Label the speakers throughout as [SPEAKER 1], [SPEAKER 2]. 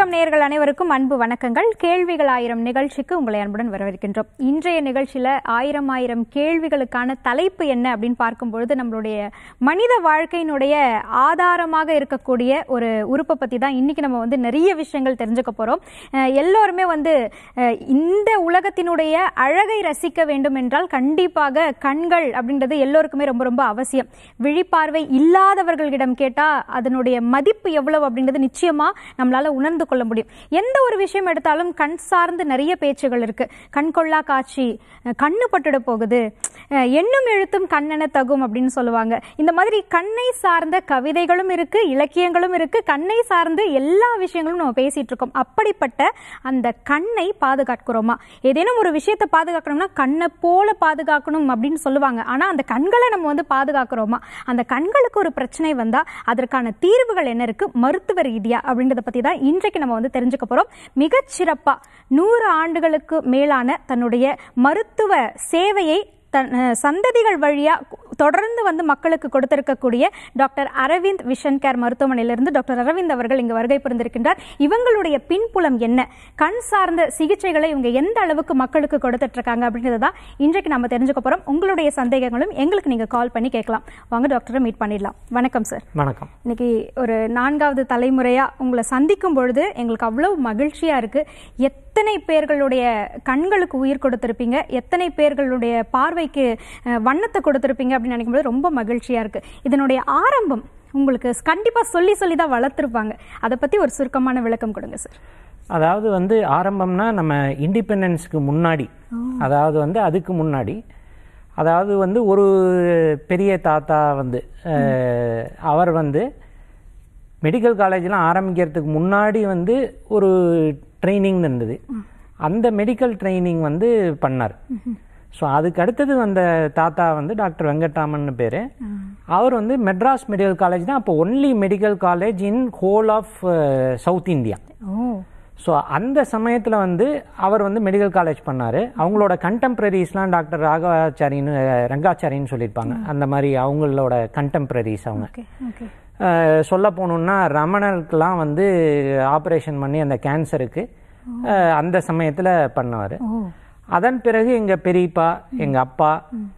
[SPEAKER 1] FM நேயர்கள் அனைவருக்கும் அன்பு வணக்கங்கள் கேள்விகள் ஆயிரம் நிகழ்ச்சிக்கு உங்களை அன்புடன் வரவேற்கின்றோம் இன்றைய நிகழ்ச்சியில ஆயிரம் ஆயிரம் கேள்விகளுக்கான தலைப்பு என்ன அப்படின்னு பார்க்கும்பொழுது நம்மளுடைய மனித வாழ்க்கையினுடைய ஆதாரமாக இருக்கக்கூடிய ஒரு உறுப்பை பத்தி தான் இன்னைக்கு நம்ம வந்து நிறைய விஷயங்கள் தெரிஞ்சுக்க போறோம் அஹ் எல்லோருமே வந்து அஹ் இந்த உலகத்தினுடைய அழகை ரசிக்க வேண்டும் என்றால் கண்டிப்பாக கண்கள் அப்படின்றது எல்லோருக்குமே ரொம்ப ரொம்ப அவசியம் விழிப்பார்வை இல்லாதவர்களிடம் கேட்டா அதனுடைய மதிப்பு எவ்வளவு அப்படின்றது நிச்சயமா நம்மளால உணர்ந்து கொள்ள முடியும் எந்த ஒரு விஷயம் எடுத்தாலும் கண் சார்ந்து நிறைய பேச்சுகள் இருக்கு கண் கொள்ளா காட்சி அஹ் கண்ணு பட்டுட போகுது அஹ் எண்ணும் எழுத்தும் கண்ணென தகும் அப்படின்னு சொல்லுவாங்க இந்த மாதிரி கண்ணை சார்ந்த கவிதைகளும் இருக்கு இலக்கியங்களும் இருக்கு கண்ணை சார்ந்து எல்லா விஷயங்களும் நம்ம பேசிட்டு இருக்கோம் அப்படிப்பட்ட அந்த கண்ணை பாதுகாக்கிறோமா ஏதேனும் ஒரு விஷயத்தை பாதுகாக்கணும்னா கண்ணை போல பாதுகாக்கணும் அப்படின்னு சொல்லுவாங்க ஆனா அந்த கண்களை நம்ம வந்து பாதுகாக்கிறோமா அந்த கண்களுக்கு ஒரு பிரச்சனை வந்தா அதற்கான தீர்வுகள் என்ன இருக்கு மருத்துவ ரீதியா அப்படின்றத பத்தி தான் இன்றைக்கு நம்ம வந்து தெரிஞ்சுக்க போறோம் மிகச் சிறப்பா நூறு ஆண்டுகளுக்கு மேலான தன்னுடைய மருத்துவ சேவையை தன் அஹ், சந்ததிகள் வழியா தொடர்ந்து வந்து மக்களுக்கு கொடுத்திருக்கக்கூடிய டாக்டர் அரவிந்த் விஷன் கேர் மருத்துவமனையிலிருந்து டாக்டர் அரவிந்த் அவர்கள் இங்கு வருகை புரிந்திருக்கின்றார் இவங்களுடைய பின்புலம் என்ன கண் சார்ந்த சிகிச்சைகளை இவங்க எந்த அளவுக்கு மக்களுக்கு கொடுத்துட்டு இருக்காங்க அப்படின்றத தான் இன்றைக்கு நம்ம தெரிஞ்சுக்க போறோம் உங்களுடைய சந்தேகங்களும் எங்களுக்கு நீங்க கால் பண்ணி கேட்கலாம் வாங்க டாக்டரை மீட் பண்ணிடலாம் வணக்கம் சார்
[SPEAKER 2] வணக்கம்
[SPEAKER 1] இன்னைக்கு ஒரு நான்காவது தலைமுறையா உங்களை சந்திக்கும் பொழுது எங்களுக்கு அவ்வளவு மகிழ்ச்சியா இருக்கு எத்தனை பேர்களுடைய கண்களுக்கு உயிர் கொடுத்திருப்பீங்க எத்தனை பேர்களுடைய பார்வைக்கு அஹ், வண்ணத்தை கொடுத்திருப்பீங்க அப்படின்னு நினைக்கும்போது ரொம்ப மகிழ்ச்சியா இருக்கு இதனுடைய ஆரம்பம் உங்களுக்கு கண்டிப்பா சொல்லி சொல்லி தான் வளர்த்துருப்பாங்க அதை பத்தி ஒரு சுருக்கமான விளக்கம் கொடுங்க சார்
[SPEAKER 2] அதாவது வந்து ஆரம்பம்னா நம்ம இண்டிபெண்டன்ஸ்க்கு முன்னாடி அதாவது வந்து அதுக்கு முன்னாடி அதாவது வந்து ஒரு பெரிய தாத்தா வந்து அஹ், அவர் வந்து மெடிக்கல் காலேஜ்லாம் ஆரம்பிக்கிறதுக்கு முன்னாடி வந்து ஒரு ட்ரைனிங் இருந்தது அந்த மெடிக்கல் ட்ரைனிங் வந்து பண்ணார் ஸோ அதுக்கு அடுத்தது வந்த தாத்தா வந்து டாக்டர் வெங்கட்ராமன் பேர் அவர் வந்து மெட்ராஸ் மெடிக்கல் காலேஜ் தான் அப்போ only medical college in whole of south India
[SPEAKER 1] oh
[SPEAKER 2] so அந்த சமயத்தில் வந்து அவர் வந்து மெடிக்கல் காலேஜ் பண்ணார் அவங்களோட கண்டெம்பரரிஸ்லாம் டாக்டர் ராகவாச்சாரின்னு அஹ், ரங்காச்சாரின்னு சொல்லியிருப்பாங்க அந்த மாதிரி அவங்களோட கண்டெம்பரரிஸ் அவங்க
[SPEAKER 1] ஓகே ஓகே
[SPEAKER 2] அஹ், சொல்ல போகணுன்னா ரமணருக்கெலாம் வந்து ஆப்ரேஷன் பண்ணி அந்த கேன்சருக்கு அஹ், அந்த சமயத்தில் பண்ணவர்
[SPEAKER 1] ஓ
[SPEAKER 2] அதன் பிறகு எங்கள் பெரியப்பா எங்கள் அப்பா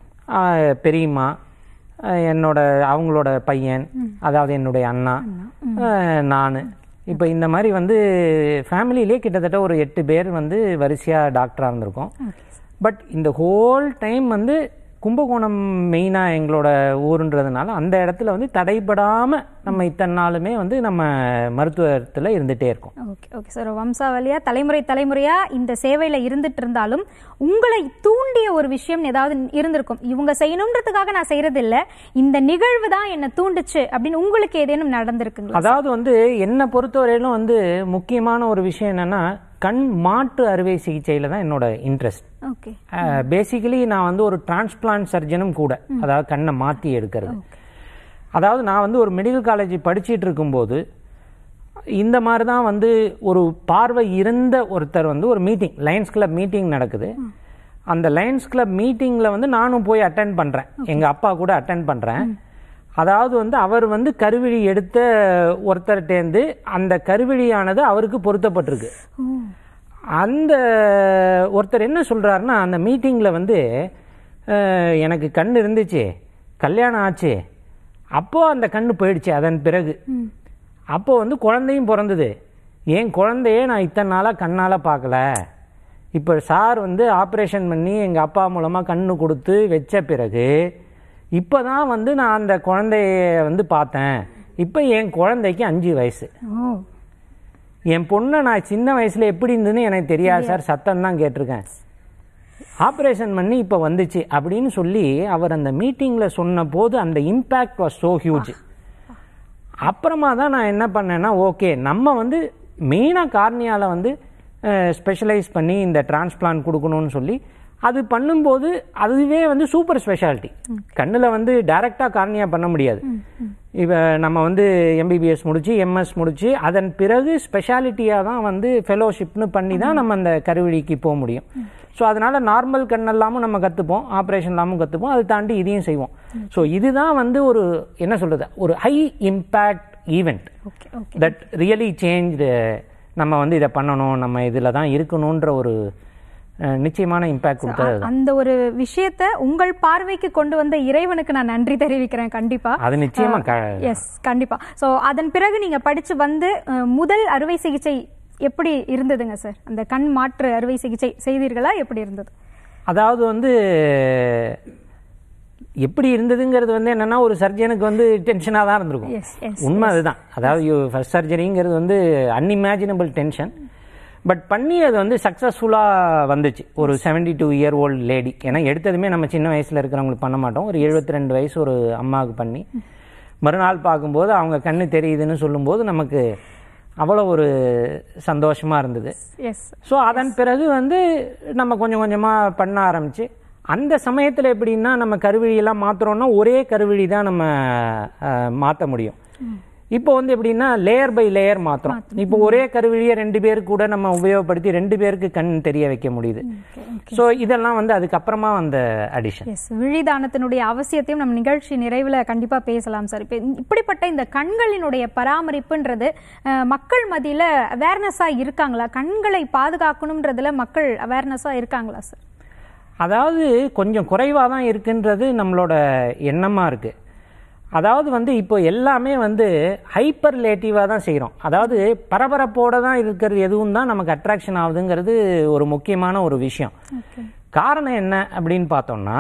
[SPEAKER 2] அஹ், பெரியம்மா அஹ், என்னோட அவங்களோட பையன் அதாவது என்னுடைய அண்ணா நான் இப்போ இந்த மாதிரி வந்து ஃபேமிலியிலே கிட்டத்தட்ட ஒரு எட்டு பேர் வந்து வரிசையாக டாக்டராக இருந்திருக்கோம் பட் இந்த ஹோல் டைம் வந்து கும்பகோணம் மெயினாக எங்களோட ஊருன்றதுனால அந்த இடத்துல வந்து தடைபடாமல் நம்ம இத்தனை நாளுமே வந்து நம்ம மருத்துவத்தில் இருந்துகிட்டே இருக்கோம்
[SPEAKER 1] ஓகே ஓகே சார் வம்சாவளியா தலைமுறை தலைமுறையா இந்த சேவையில இருந்துட்டு இருந்தாலும் உங்களை தூண்டிய ஒரு விஷயம் ஏதாவது இருந்திருக்கும் இவங்க செய்யணுன்றதுக்காக நான் செய்யறது இல்ல இந்த நிகழ்வு தான் என்ன தூண்டுச்சு அப்படின்னு உங்களுக்கு ஏதேனும் நடந்திருக்குங்களா
[SPEAKER 2] அதாவது வந்து என்னை பொறுத்தவரையிலும் வந்து முக்கியமான ஒரு விஷயம் என்னன்னா கண் மாற்று அறுவை சிகிச்சையில் தான் என்னோட இன்ட்ரெஸ்ட்
[SPEAKER 1] ஓகே
[SPEAKER 2] பேசிக்கலி நான் வந்து ஒரு டிரான்ஸ்பிளான்ட் சர்ஜனும் கூட அதாவது கண்ணை மாற்றி எடுக்கிறது அதாவது நான் வந்து ஒரு மெடிக்கல் காலேஜ் படிச்சிட்டு இருக்கும்போது இந்த மாதிரி தான் வந்து ஒரு பார்வை இருந்த ஒருத்தர் வந்து ஒரு மீட்டிங் லயன்ஸ் கிளப் மீட்டிங் நடக்குது அந்த லயன்ஸ் கிளப் மீட்டிங்கில் வந்து நானும் போய் அட்டன் பண்ணுறேன் எங்கள் அப்பா கூட அட்டன் பண்ணுறேன் அதாவது வந்து அவர் வந்து கருவிழி எடுத்த ஒருத்தர்கிட்டேருந்து அந்த கருவிழியானது அவருக்கு பொருத்தப்பட்டிருக்கு
[SPEAKER 1] ஓ
[SPEAKER 2] அந்த ஒருத்தர் என்ன சொல்றாருன்னா அந்த மீட்டிங்கில் வந்து அஹ், எனக்கு கண் இருந்துச்சு கல்யாணம் ஆச்சு அப்போ அந்த கண்ணு போயிடுச்சு அதன் பிறகு அப்போ வந்து குழந்தையும் பிறந்தது என் குழந்தையே நான் இத்தனை நாளாக கண்ணால் பார்க்கல இப்போ சார் வந்து ஆப்ரேஷன் பண்ணி எங்கள் அப்பா மூலமாக கண்ணு கொடுத்து வச்ச பிறகு இப்போ தான் வந்து நான் அந்த குழந்தைய வந்து பார்த்தேன் இப்போ என் குழந்தைக்கு அஞ்சு வயசு
[SPEAKER 1] ஓ
[SPEAKER 2] என் பொண்ணை நான் சின்ன வயசுல எப்படி இருந்ததுன்னு எனக்கு தெரியாது சார் சத்தம் தான் கேட்டிருக்கேன் ஆப்ரேஷன் பண்ணி இப்போ வந்துச்சு அப்படின்னு சொல்லி அவர் அந்த மீட்டிங்கில் சொன்ன போது அந்த இம்பேக்ட் வாஸ் ஸோ ஹியூஜ் அப்புறமா தான் நான் என்ன பண்ணேன்னா ஓகே நம்ம வந்து மெயினாக கார்னியாவில் வந்து ஸ்பெஷலைஸ் பண்ணி இந்த டிரான்ஸ்பிளான்ட் கொடுக்கணும்னு சொல்லி அது பண்ணும்போது அதுவே வந்து சூப்பர் ஸ்பெஷாலிட்டி கண்ணில் வந்து டைரெக்டாக கார்னியா பண்ண முடியாது இப்போ நம்ம வந்து எம்பிபிஎஸ் முடிச்சு எம்எஸ் முடிச்சு அதன் பிறகு ஸ்பெஷாலிட்டியாக தான் வந்து ஃபெலோஷிப்னு பண்ணி தான் நம்ம அந்த கருவிழிக்கு போக முடியும் ஸோ அதனால நார்மல் கண்ணெல்லாமும் நம்ம கற்றுப்போம் ஆப்ரேஷன் இல்லாமல் கற்றுப்போம் அதை தாண்டி இதையும் செய்வோம் ஸோ இதுதான் வந்து ஒரு என்ன சொல்கிறது ஒரு high impact event
[SPEAKER 1] okay okay
[SPEAKER 2] that really change நம்ம வந்து இதை பண்ணணும் நம்ம இதில் தான் இருக்கணுன்ற ஒரு அஹ், நிச்சயமான இம்பேக்ட் கொடுத்தது அதுதான்.
[SPEAKER 1] அந்த ஒரு விஷயத்த உங்கள் பார்வைக்கு கொண்டு வந்த இறைவனுக்கு நான் நன்றி தெரிவிக்கிறேன் கண்டிப்பா
[SPEAKER 2] அது நிச்சயமா க-
[SPEAKER 1] எஸ் கண்டிப்பா சோ அதன் பிறகு நீங்க படிச்சு வந்து அஹ், முதல் அறுவை சிகிச்சை எப்படி இருந்ததுங்க சார் அந்த கண் மாற்று அறுவை சிகிச்சை செய்தீர்களா எப்படி இருந்தது
[SPEAKER 2] அதாவது வந்து எப்படி இருந்ததுங்கிறது வந்து என்னன்னா ஒரு சர்ஜனுக்கு வந்து டென்ஷனாக தான் இருந்திருக்கும்
[SPEAKER 1] எஸ் எஸ்
[SPEAKER 2] உண்மை அதுதான் அதாவது ஃபர்ஸ்ட் சர்ஜரிங்கிறது வந்து அன்இமேஜினபிள் டென்ஷன் பட் பண்ணி அது வந்து சக்ஸஸ்ஃபுல்லாக வந்துச்சு ஒரு 72 டூ இயர் ஓல்டு லேடி ஏன்னா எடுத்ததுமே நம்ம சின்ன வயசில் இருக்கிறவங்களுக்கு பண்ண மாட்டோம் ஒரு 72 ரெண்டு வயசு ஒரு அம்மாவுக்கு பண்ணி மறுநாள் பார்க்கும்போது அவங்க கண்ணு தெரியுதுன்னு சொல்லும்போது நமக்கு அவ்வளோ ஒரு சந்தோஷமாக இருந்தது
[SPEAKER 1] எஸ்
[SPEAKER 2] ஸோ அதன் பிறகு வந்து நம்ம கொஞ்சம் கொஞ்சமாக பண்ண ஆரம்பிச்சு அந்த சமயத்தில் எப்படின்னா நம்ம கருவிழியெல்லாம் மாற்றுறோம்னா ஒரே கருவிழி தான் நம்ம மாற்ற முடியும் இப்போ வந்து எப்படின்னா லேயர் பை லேயர் மாற்றுறோம் இப்போ ஒரே கருவிழியை ரெண்டு பேருக்கு கூட நம்ம உபயோகப்படுத்தி ரெண்டு பேருக்கு கண் தெரிய வைக்க முடியுது ஸோ இதெல்லாம் வந்து அதுக்கப்புறமா வந்த அடிஷன்
[SPEAKER 1] எஸ் விழிதானத்தினுடைய அவசியத்தையும் நம்ம நிகழ்ச்சி நிறைவுல கண்டிப்பா பேசலாம் சார் இப்போ இப்படிப்பட்ட இந்த கண்களினுடைய பராமரிப்புன்றது அஹ், மக்கள் மத்தியில அவேர்னஸா இருக்காங்களா கண்களை பாதுகாக்கணும்ன்றதுல மக்கள் அவேர்னஸா இருக்காங்களா சார்
[SPEAKER 2] அதாவது கொஞ்சம் குறைவாக தான் இருக்குன்றது நம்மளோட எண்ணமாக இருக்குது அதாவது வந்து இப்போ எல்லாமே வந்து ஹைப்பர் லேட்டிவாக தான் செய்கிறோம் அதாவது பரபரப்போட தான் இருக்கிறது எதுவும் தான் நமக்கு அட்ராக்ஷன் ஆகுதுங்கிறது ஒரு முக்கியமான ஒரு விஷயம் காரணம் என்ன அப்படின்னு பார்த்தோம்னா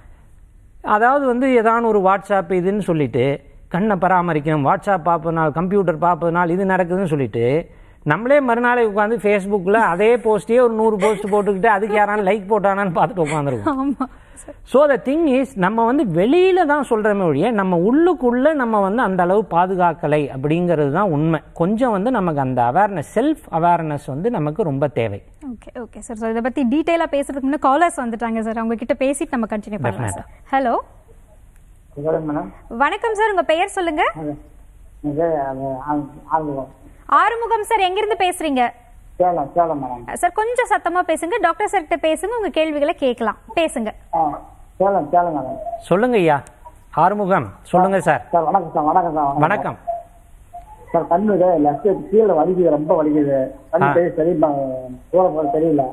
[SPEAKER 2] அதாவது வந்து ஏதான ஒரு வாட்ஸ்அப் இதுன்னு சொல்லிட்டு கண்ணை பராமரிக்கணும் வாட்ஸ்அப் பார்ப்பதுனால கம்ப்யூட்டர் பார்ப்பதுனால இது நடக்குதுன்னு சொல்லிட்டு நம்மளே மறுநாளை உட்காந்து ஃபேஸ்புக்கில் அதே போஸ்டே ஒரு நூறு போஸ்ட் போட்டுக்கிட்டு அதுக்கு யாராலும் லைக் போட்டானான்னு பார்த்துட்டு உட்காந்துருக்கோம்
[SPEAKER 1] ஆமா
[SPEAKER 2] ஸோ த திங் இஸ் நம்ம வந்து வெளியில தான் சொல்கிறோமே ஒழிய நம்ம உள்ளுக்குள்ள நம்ம வந்து அந்த அளவு பாதுகாக்கலை அப்படிங்கிறது தான் உண்மை கொஞ்சம் வந்து நமக்கு அந்த அவேர்னஸ் செல்ஃப் அவேர்னஸ் வந்து நமக்கு ரொம்ப தேவை
[SPEAKER 1] ஓகே ஓகே சார் ஸோ இதை பத்தி டீட்டெயிலா பேசுறதுக்கு முன்னாடி காலர்ஸ் வந்துட்டாங்க சார் அவங்க கிட்ட பேசிட்டு நம்ம கண்டினியூ பண்ணலாம் சார் ஹலோ
[SPEAKER 3] சொல்லுங்க மேடம்
[SPEAKER 1] வணக்கம் சார் உங்க பெயர் சொல்லுங்க
[SPEAKER 3] அது இது அது ஆ- ஆல்பம்
[SPEAKER 1] ஆறுமுகம் சார் எங்கிருந்து பேசுறீங்க
[SPEAKER 3] சேலம் சேலம் மேடம்
[SPEAKER 1] சார் கொஞ்சம் சத்தமா பேசுங்க டாக்டர் சார் கிட்ட பேசுங்க உங்க கேள்விகளை கேட்கலாம் பேசுங்க
[SPEAKER 3] ஆ சேலம் சேலம் மேடம்
[SPEAKER 2] சொல்லுங்க ஐயா ஆறுமுகம் சொல்லுங்க சார்
[SPEAKER 3] சார் வணக்கம் சார் வணக்கம் சார்
[SPEAKER 2] வணக்கம்
[SPEAKER 3] சார் கண்ணு லெஃப்ட் கீழே வலிக்குது ரொம்ப வலிக்குது கண்ணு
[SPEAKER 2] ஆ.
[SPEAKER 3] தெரிய தெரியல தூரம் போக தெரியல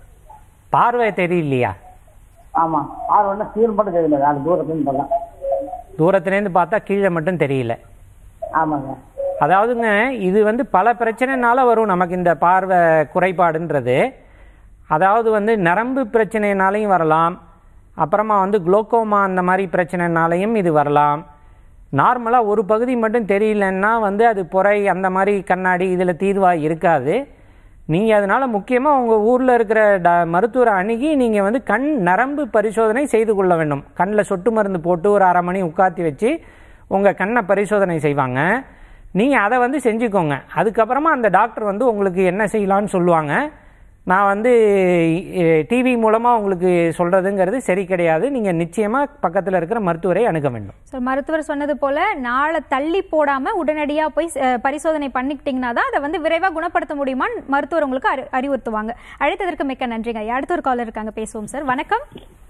[SPEAKER 2] பார்வை தெரியலையா
[SPEAKER 3] ஆமா ஆறு ஒன்று கீழே மட்டும் தெரியல நாலு தூரத்துன்னு பார்த்தேன்
[SPEAKER 2] தூரத்துலேருந்து பார்த்தா கீழே மட்டும் தெரியல
[SPEAKER 3] ஆமாங்க
[SPEAKER 2] அதாவதுங்க இது வந்து பல பிரச்சனைனால வரும் நமக்கு இந்த பார்வை குறைபாடுன்றது அதாவது வந்து நரம்பு பிரச்சனைனாலையும் வரலாம் அப்புறமா வந்து குளோக்கோமா அந்த மாதிரி பிரச்சனைனாலையும் இது வரலாம் நார்மலாக ஒரு பகுதி மட்டும் தெரியலன்னா வந்து அது புரை அந்த மாதிரி கண்ணாடி இதில் தீர்வாக இருக்காது நீங்கள் அதனால் முக்கியமாக உங்கள் ஊரில் இருக்கிற ட மருத்துவரை அணுகி நீங்கள் வந்து கண் நரம்பு பரிசோதனை செய்து கொள்ள வேண்டும் கண்ணில் சொட்டு மருந்து போட்டு ஒரு அரை மணி உட்காத்தி வச்சு உங்கள் கண்ணை பரிசோதனை செய்வாங்க நீங்கள் அதை வந்து செஞ்சுக்கோங்க அதுக்கப்புறமா அந்த டாக்டர் வந்து உங்களுக்கு என்ன செய்யலான்னு சொல்லுவாங்க நான் வந்து டிவி மூலமாக உங்களுக்கு சொல்கிறதுங்கிறது சரி கிடையாது நீங்கள் நிச்சயமாக பக்கத்தில் இருக்கிற மருத்துவரை அணுக வேண்டும்
[SPEAKER 1] சார் மருத்துவர் சொன்னது போல நாளை தள்ளி போடாம உடனடியா போய் அஹ், பரிசோதனை பண்ணிக்கிட்டீங்கன்னா தான் அதை வந்து விரைவா குணப்படுத்த முடியுமான்னு மருத்துவர் உங்களுக்கு அறி- அறிவுறுத்துவாங்க அழைத்ததற்கு மிக்க நன்றிங்க ஐயா. அடுத்த ஒரு காலர் இருக்காங்க பேசுவோம் சார் வணக்கம்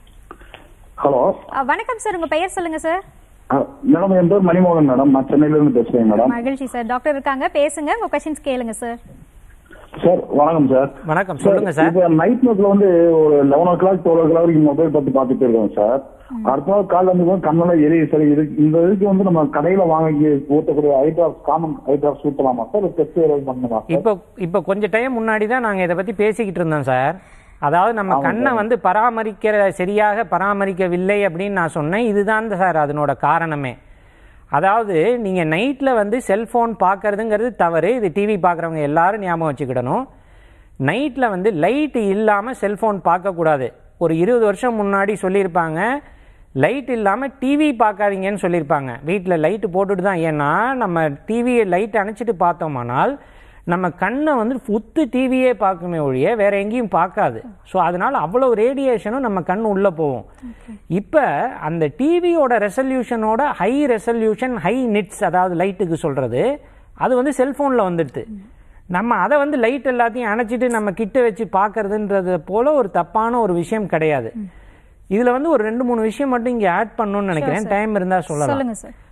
[SPEAKER 4] ஹலோ
[SPEAKER 1] அஹ், வணக்கம் சார் உங்க பெயர் சொல்லுங்க சார்
[SPEAKER 4] மேடம் என் பேர் மணிமோகன் மேடம் நான் சென்னையில இருந்து பேசுறேன் மேடம்
[SPEAKER 1] மகிழ்ச்சி சார் டாக்டர் இருக்காங்க பேசுங்க உங்க கொஸ்டின்ஸ் கேளுங்க சார்
[SPEAKER 4] சார் வணக்கம் சார்
[SPEAKER 2] வணக்கம் சொல்லுங்க சார்
[SPEAKER 4] இப்போ நைட் நேரத்துல வந்து ஒரு eleven o'clock twelve o'clock வரைக்கும் மொபைல் பார்த்து பார்த்துட்டு இருக்கோம் சார் அடுத்த நாள் காலைல வந்து கண்ணெல்லாம் எரியுது சார் இது இந்த இதுக்கு வந்து நம்ம கடையில வாங்கி ஊற்றக்கூடிய eye drops common eye drops ஊற்றலாமா சார் டெஸ்ட் ஏதாவது பண்ணணுமா சார்
[SPEAKER 2] இப்போ இப்போ கொஞ்சம் டைம் முன்னாடி தான் நாங்கள் இதை பற்றி பேசிக்கிட்டு இருந்தோம் சார் அதாவது நம்ம கண்ணை வந்து பராமரிக்கிற சரியாக பராமரிக்கவில்லை அப்படின்னு நான் சொன்னேன் இதுதான் சார் அதனோட காரணமே அதாவது நீங்கள் நைட்டில் வந்து செல்ஃபோன் பார்க்கறதுங்கிறது தவறு இது டிவி பார்க்குறவங்க எல்லாரும் ஞாபகம் வச்சுக்கிடணும் நைட்டில் வந்து லைட் இல்லாமல் செல்ஃபோன் பார்க்கக்கூடாது ஒரு இருபது வருஷம் முன்னாடி சொல்லியிருப்பாங்க லைட் இல்லாமல் டிவி பார்க்காதீங்கன்னு சொல்லியிருப்பாங்க வீட்டில் லைட்டு போட்டுட்டு தான் ஏன்னா நம்ம டிவியை லைட் அணைச்சிட்டு பார்த்தோமானால் நம்ம கண்ணை வந்து உத்து டிவியே பார்க்குமே ஒழிய வேற எங்கேயும் பார்க்காது ஸோ அதனால அவ்வளோ ரேடியேஷனும் நம்ம கண் உள்ளே போகும் இப்போ அந்த டிவியோட ரெசல்யூஷனோட ஹை ரெசல்யூஷன் ஹை நிட்ஸ் அதாவது லைட்டுக்கு சொல்கிறது அது வந்து செல்ஃபோனில் வந்துடுது நம்ம அதை வந்து லைட் எல்லாத்தையும் அணைச்சிட்டு நம்ம கிட்ட வச்சு பார்க்கறதுன்றது போல ஒரு தப்பான ஒரு விஷயம் கிடையாது இதில் வந்து ஒரு ரெண்டு மூணு விஷயம் மட்டும் இங்கே ஆட் பண்ணணும்னு நினைக்கிறேன் டைம் இருந்தால் சொல்லலாம்
[SPEAKER 1] சொல்லுங்க சார்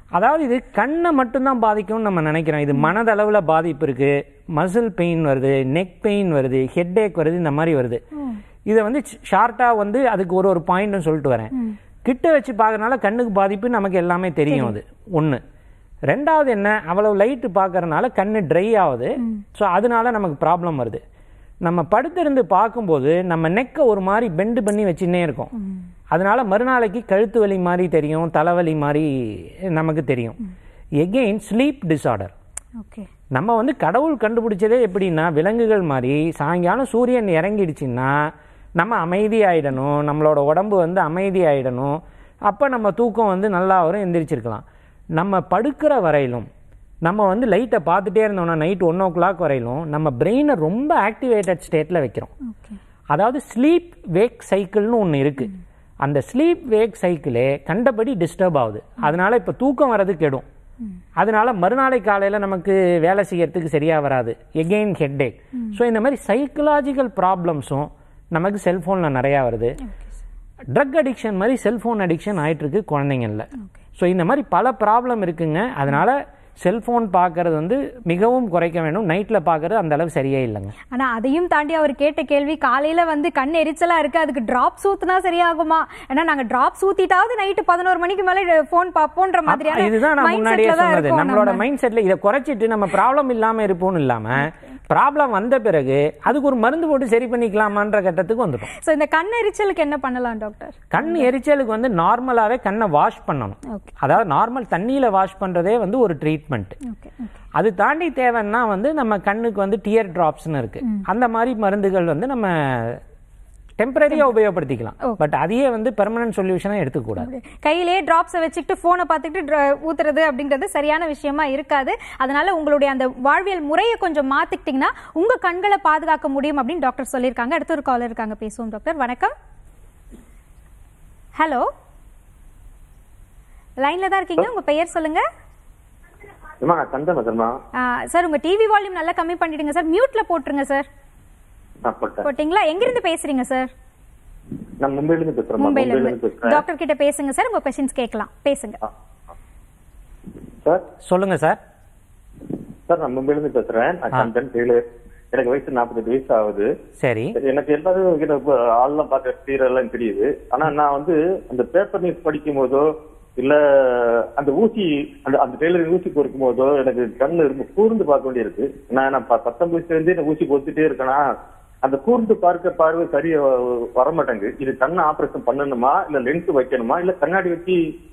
[SPEAKER 2] அதாவது இது கண்ணை மட்டும்தான் பாதிக்கும்னு நம்ம நினைக்கிறோம் இது மனதளவில் பாதிப்பு இருக்கு மசில் பெயின் வருது நெக் பெயின் வருது ஹெட் வருது இந்த மாதிரி வருது இதை வந்து ஷார்ட்டாக வந்து அதுக்கு ஒரு ஒரு பாயிண்ட்னு சொல்லிட்டு வரேன் கிட்ட வச்சு பார்க்கறனால கண்ணுக்கு பாதிப்பு நமக்கு எல்லாமே தெரியும் அது ஒன்று ரெண்டாவது என்ன அவ்வளவு லைட்டு பார்க்கறனால கண்ணு ட்ரை ஆகுது ஸோ அதனால நமக்கு ப்ராப்ளம் வருது நம்ம படுத்திருந்து பார்க்கும்போது நம்ம நெக்கை ஒரு மாதிரி பெண்டு பண்ணி வச்சுன்னே இருக்கோம் அதனால மறுநாளைக்கு கழுத்து வலி மாதிரி தெரியும் தலைவலி மாதிரி நமக்கு தெரியும் எகெயின் ஸ்லீப் டிஸார்டர்
[SPEAKER 1] ஓகே
[SPEAKER 2] நம்ம வந்து கடவுள் கண்டுபிடிச்சதே எப்படின்னா விலங்குகள் மாதிரி சாயங்காலம் சூரியன் இறங்கிடுச்சுன்னா நம்ம அமைதியாயிடணும் நம்மளோட உடம்பு வந்து அமைதியாயிடணும் அப்போ நம்ம தூக்கம் வந்து நல்லா வரும் எந்திரிச்சிருக்கலாம் நம்ம படுக்கிற வரையிலும் நம்ம வந்து லைட்டை பார்த்துட்டே இருந்தோம்னா நைட் ஒன் ஓ கிளாக் வரையிலும் நம்ம பிரெயினை ரொம்ப ஆக்டிவேட்டட் ஸ்டேட்டில் வைக்கிறோம்
[SPEAKER 1] ஓகே
[SPEAKER 2] அதாவது ஸ்லீப் வேக் சைக்கிள்னு ஒன்று இருக்கு அந்த ஸ்லீப் வேக் சைக்கிளே கண்டபடி டிஸ்டர்ப் ஆகுது அதனால இப்போ தூக்கம் வர்றது கெடும் அதனால மறுநாளை காலையில் நமக்கு வேலை செய்யறதுக்கு சரியா வராது எகெயின் ஹெட்டேக் ஸோ இந்த மாதிரி சைக்கலாஜிக்கல் ப்ராப்ளம்ஸும் நமக்கு செல்ஃபோனில் நிறையா வருது ட்ரக் அடிக்ஷன் மாதிரி செல்ஃபோன் அடிக்ஷன் ஆயிட்டு இருக்கு குழந்தைங்கள்ல ஸோ இந்த மாதிரி பல ப்ராப்ளம் இருக்குங்க அதனால செல்ஃபோன் பார்க்கறது வந்து மிகவும் குறைக்க வேண்டும் நைட்டில் பார்க்கறது அந்த அளவு சரியே இல்லைங்க
[SPEAKER 1] ஆனா அதையும் தாண்டி அவர் கேட்ட கேள்வி காலையில வந்து கண் எரிச்சலா இருக்கு அதுக்கு டிராப் ஊத்துனா சரியாகுமா ஏன்னா நாங்க டிராப் ஊத்திட்டாவது நைட்டு பதினோரு மணிக்கு மேல போன் பாப்போன்ற மாதிரியான
[SPEAKER 2] இதுதான் நான்
[SPEAKER 1] mindsetல
[SPEAKER 2] முன்னாடியே
[SPEAKER 1] தான்
[SPEAKER 2] சொன்னது
[SPEAKER 1] இருக்கோம்
[SPEAKER 2] நம்மளோட
[SPEAKER 1] நம்ம.
[SPEAKER 2] மைண்ட் செட்ல இதை குறைச்சிட்டு நம்ம ப்ராப்ளம் இல்லாம இருப்போம்னு இல்லாம ப்ராப்ளம் வந்த பிறகு அதுக்கு ஒரு மருந்து போட்டு சரி பண்ணிக்கலாமான்ற கட்டத்துக்கு வந்துட்டோம்
[SPEAKER 1] சோ இந்த கண் எரிச்சலுக்கு என்ன பண்ணலாம் டாக்டர்
[SPEAKER 2] கண் எரிச்சலுக்கு வந்து நார்மலாவே கண்ணை வாஷ் பண்ணணும்
[SPEAKER 1] ஓகே
[SPEAKER 2] அதாவது நார்மல் தண்ணியில வாஷ் பண்றதே வந்து ஒரு ட்ரீட்மெண்ட்
[SPEAKER 1] ஓகே
[SPEAKER 2] அது தாண்டி தேவைன்னா வந்து நம்ம கண்ணுக்கு வந்து டியர் டிராப்ஸ்னு இருக்கு அந்த மாதிரி மருந்துகள் வந்து நம்ம டெம்பரரியா உபயோகப்படுத்திக்கலாம் பட் அதையே வந்து பெர்மனன்ட் சொல்யூஷனா எடுத்துக்கூடாது
[SPEAKER 1] கையிலேயே டிராப்ஸை வச்சுக்கிட்டு போனை பார்த்துக்கிட்டு dra- ஊத்துறது அப்படிங்கிறது சரியான விஷயமா இருக்காது அதனால உங்களுடைய அந்த வாழ்வியல் முறையை கொஞ்சம் மாத்திக்கிட்டீங்கன்னா உங்க கண்களை பாதுகாக்க முடியும் அப்படின்னு டாக்டர் சொல்லியிருக்காங்க அடுத்த ஒரு காலர் இருக்காங்க பேசுவோம் டாக்டர் வணக்கம் ஹலோ லைன்ல தான் இருக்கீங்க உங்க பெயர் சொல்லுங்க
[SPEAKER 5] அம்மா நான் சந்தன சர்மா
[SPEAKER 1] ஆ, சார் உங்க டிவி வால்யூம் நல்லா கம்மி பண்ணிடுங்க சார் மியூட்ல போட்டுருங்க சார்
[SPEAKER 5] நான் போட்டேன்
[SPEAKER 1] போட்டிங்களா எங்க இருந்து பேசுறீங்க சார்
[SPEAKER 5] நான் மும்பைல இருந்து பேசுறேன்
[SPEAKER 1] மும்பைல
[SPEAKER 5] மும்பைல இருந்து
[SPEAKER 1] இருந்து
[SPEAKER 5] பேசுறேன்
[SPEAKER 1] டாக்டர் கிட்ட பேசுங்க சார் உங்க கொஸ்டின்ஸ் கேட்கலாம் பேசுங்க
[SPEAKER 5] சார்
[SPEAKER 2] சொல்லுங்க சார்
[SPEAKER 5] சார் நான் மும்பைல இருந்து பேசுறேன் நான் சந்தன் டெய்லர் எனக்கு வயசு நாற்பத்தெட்டு வயசு ஆகுது
[SPEAKER 2] சரி
[SPEAKER 5] சரி, எனக்கு எல்லாரும் கிட்ட இப்ப ஆள்லாம் பார்க்க clear எல்லாம் தெரியுது ஆனா நான் வந்து அந்த பேப்பர் நியூஸ் படிக்கும் போதோ இல்ல அந்த ஊசி அந்த அந்த டெய்லரிங் ஊசி பொறுக்கும் போதோ எனக்கு கண்ணு ரொம்ப கூர்ந்து பார்க்க வேண்டியிருக்கு நான் நான் ப- பத்தொன்பது வயசுல இருந்தே இந்த ஊசி பொறுத்துட்டே இருக்கேனா அந்த கூர்ந்து பார்க்க பார்வை சரியா வர மாட்டேங்குது இது கண்ணு ஆபரேஷன் பண்ணணுமா இல்ல லென்ஸ் வைக்கணுமா இல்ல கண்ணாடி வச்சு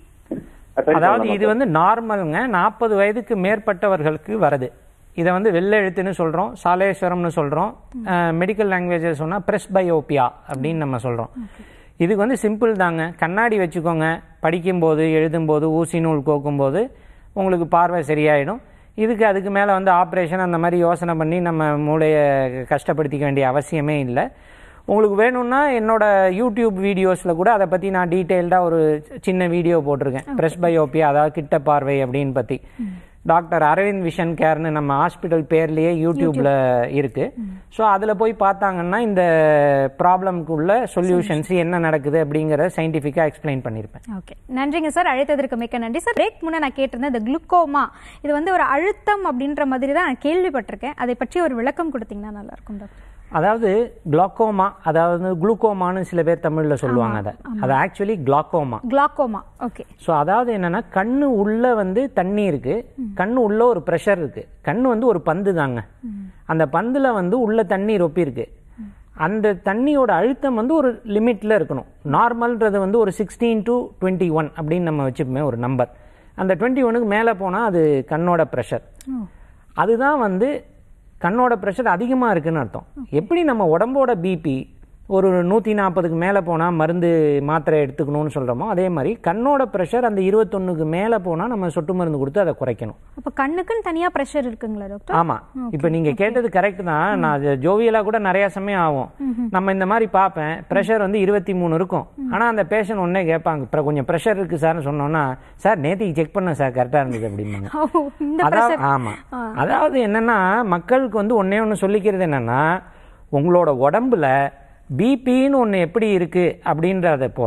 [SPEAKER 5] சரி
[SPEAKER 2] அதாவது
[SPEAKER 5] பண்ணலாமா
[SPEAKER 2] இது வந்து நார்மலுங்க நாற்பது வயதுக்கு மேற்பட்டவர்களுக்கு வருது இதை வந்து வெள்ளை எழுத்துன்னு சொல்றோம் சாலேஸ்வரம்னு சொல்றோம் மெடிக்கல் லாங்குவேஜில் சொன்னா பிரஸ்பயோபியா அப்படின்னு நம்ம சொல்றோம் இதுக்கு வந்து சிம்பிள் தாங்க கண்ணாடி வச்சுக்கோங்க படிக்கும்போது எழுதும்போது ஊசி நூல் கோக்கும்போது உங்களுக்கு பார்வை சரியாயிடும் இதுக்கு அதுக்கு மேலே வந்து ஆப்ரேஷன் அந்த மாதிரி யோசனை பண்ணி நம்ம மூளையை கஷ்டப்படுத்திக்க வேண்டிய அவசியமே இல்லை உங்களுக்கு வேணும்னா என்னோட யூடியூப் வீடியோஸில் கூட அதை பற்றி நான் டீட்டெயில்டாக ஒரு சின்ன வீடியோ போட்டிருக்கேன் பிரஸ் பயோபியா அதாவது கிட்ட பார்வை அப்படின்னு பற்றி டாக்டர் அரவிந்த் விஷன் கேர்னு நம்ம ஹாஸ்பிட்டல் பேர்லயே யூடியூப்ல இருக்கு ஸோ அதில் போய் பார்த்தாங்கன்னா இந்த ப்ராப்ளம்க்கு உள்ள சொல்யூஷன்ஸ் என்ன நடக்குது அப்படிங்கிறத சயின்டிஃபிக்காக எக்ஸ்பிளைன் பண்ணியிருப்பேன்
[SPEAKER 1] ஓகே நன்றிங்க சார் அழைத்ததற்கு மிக்க நன்றி சார் பிரேக் முன்ன நான் கேட்டிருந்தேன் இந்த குளுக்கோமா இது வந்து ஒரு அழுத்தம் அப்படின்ற மாதிரி தான் நான் கேள்விப்பட்டிருக்கேன் அதை பற்றி ஒரு விளக்கம் கொடுத்தீங்கன்னா நல்லா இருக்கும் டாக்டர்
[SPEAKER 2] அதாவது குளாக்கோமா அதாவது குளுக்கோமான்னு சில பேர் தமிழில் சொல்லுவாங்க அதை அது actually glaucoma
[SPEAKER 1] glaucoma okay
[SPEAKER 2] so அதாவது என்னன்னா கண்ணு உள்ள வந்து தண்ணி இருக்கு கண்ணு உள்ள ஒரு ப்ரெஷர் இருக்கு கண்ணு வந்து ஒரு பந்து தாங்க அந்த பந்துல வந்து உள்ள தண்ணி ரொப்பி இருக்கு அந்த தண்ணியோட அழுத்தம் வந்து ஒரு லிமிட்ல இருக்கணும் நார்மல்ன்றது வந்து ஒரு சிக்ஸ்டீன் டு டுவெண்ட்டி ஒன் அப்படின்னு நம்ம வச்சுப்போமே ஒரு நம்பர் அந்த டுவெண்ட்டி ஒனுக்கு மேலே போனால் அது கண்ணோட ப்ரெஷர் அதுதான் வந்து கண்ணோட ப்ரெஷர் அதிகமாக இருக்குன்னு அர்த்தம் எப்படி நம்ம உடம்போட பிபி ஒரு நூற்றி நாற்பதுக்கு மேலே போனால் மருந்து மாத்திரை எடுத்துக்கணும்னு சொல்கிறோமோ அதே மாதிரி கண்ணோட ப்ரெஷர் அந்த இருபத்தொன்னுக்கு மேலே போனால் நம்ம சொட்டு மருந்து கொடுத்து அதை குறைக்கணும்
[SPEAKER 1] அப்ப கண்ணுக்குன்னு தனியா பிரஷர் இருக்குங்களா டாக்டர்
[SPEAKER 2] ஆமா இப்போ நீங்க கேட்டது கரெக்ட் தான் நான் அது ஜோவியலா கூட நிறைய சமயம் ஆகும் நம்ம இந்த மாதிரி பார்ப்பேன் ப்ரெஷர் வந்து இருபத்தி மூணு இருக்கும் ஆனா அந்த பேஷண்ட் ஒன்னே கேட்பாங்க "பிர- கொஞ்சம் ப்ரெஷர் இருக்கு சார்னு சொன்னோம்னா சார் நேத்திக்கு செக் பண்ண சார் கரெக்டா இருந்தது அப்படிம்பாங்க
[SPEAKER 1] ஓ, இந்த
[SPEAKER 2] அதாவது
[SPEAKER 1] பிரஷர்
[SPEAKER 2] ஆமா அதாவது என்னன்னா மக்களுக்கு வந்து ஒண்ணே ஒண்ணு சொல்லிக்கிறது என்னன்னா உங்களோட உடம்புல பிபின்னு ஒண்ணு எப்படி இருக்கு அப்படின்றத போல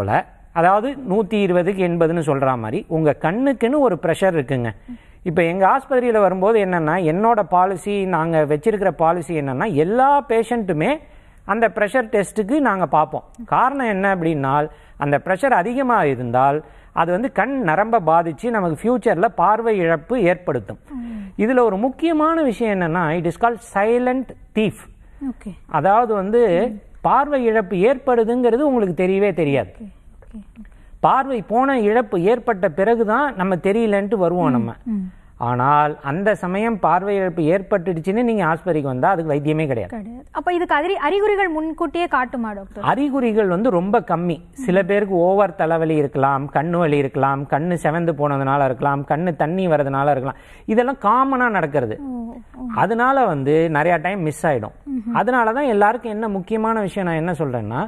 [SPEAKER 2] அதாவது நூற்றி இருபதுக்கு எண்பதுன்னு சொல்கிற மாதிரி உங்கள் கண்ணுக்குன்னு ஒரு ப்ரெஷர் இருக்குங்க இப்போ எங்கள் ஆஸ்பத்திரியில் வரும்போது என்னென்னா என்னோட பாலிசி நாங்கள் வச்சிருக்கிற பாலிசி என்னென்னா எல்லா பேஷண்ட்டுமே அந்த ப்ரெஷர் டெஸ்ட்டுக்கு நாங்கள் பார்ப்போம் காரணம் என்ன அப்படின்னால் அந்த ப்ரெஷர் அதிகமாக இருந்தால் அது வந்து கண் நரம்பை பாதித்து நமக்கு ஃப்யூச்சரில் பார்வை இழப்பு ஏற்படுத்தும் இதில் ஒரு முக்கியமான விஷயம் என்னென்னா it is call silent thief
[SPEAKER 1] okay
[SPEAKER 2] அதாவது வந்து பார்வை இழப்பு ஏற்படுதுங்கிறது உங்களுக்கு தெரியவே தெரியாது
[SPEAKER 1] ஓகே
[SPEAKER 2] பார்வை போன இழப்பு ஏற்பட்ட பிறகுதான் நம்ம தெரியலன்ட்டு வருவோம் நம்ம ஆனால் அந்த சமயம் பார்வை இழப்பு ஏற்பட்டுடுச்சுன்னு நீங்க ஆஸ்பத்திரிக்கு வந்தா அதுக்கு வைத்தியமே கிடையாது
[SPEAKER 1] கிடையாது அப்ப இதுக்கு அறி அறிகுறிகள் முன்கூட்டியே காட்டுமா டாக்டர்
[SPEAKER 2] அறிகுறிகள் வந்து ரொம்ப கம்மி சில பேருக்கு ஓவர் தலைவலி இருக்கலாம் கண்ணு வலி இருக்கலாம் கண்ணு செவந்து போனதுனால இருக்கலாம் கண்ணு தண்ணி வரதுனால இருக்கலாம் இதெல்லாம் காமனா நடக்கிறது அதனால வந்து நிறைய டைம் மிஸ் ஆயிடும் அதனால தான் எல்லாருக்கும் என்ன முக்கியமான விஷயம் நான் என்ன சொல்றேன்னா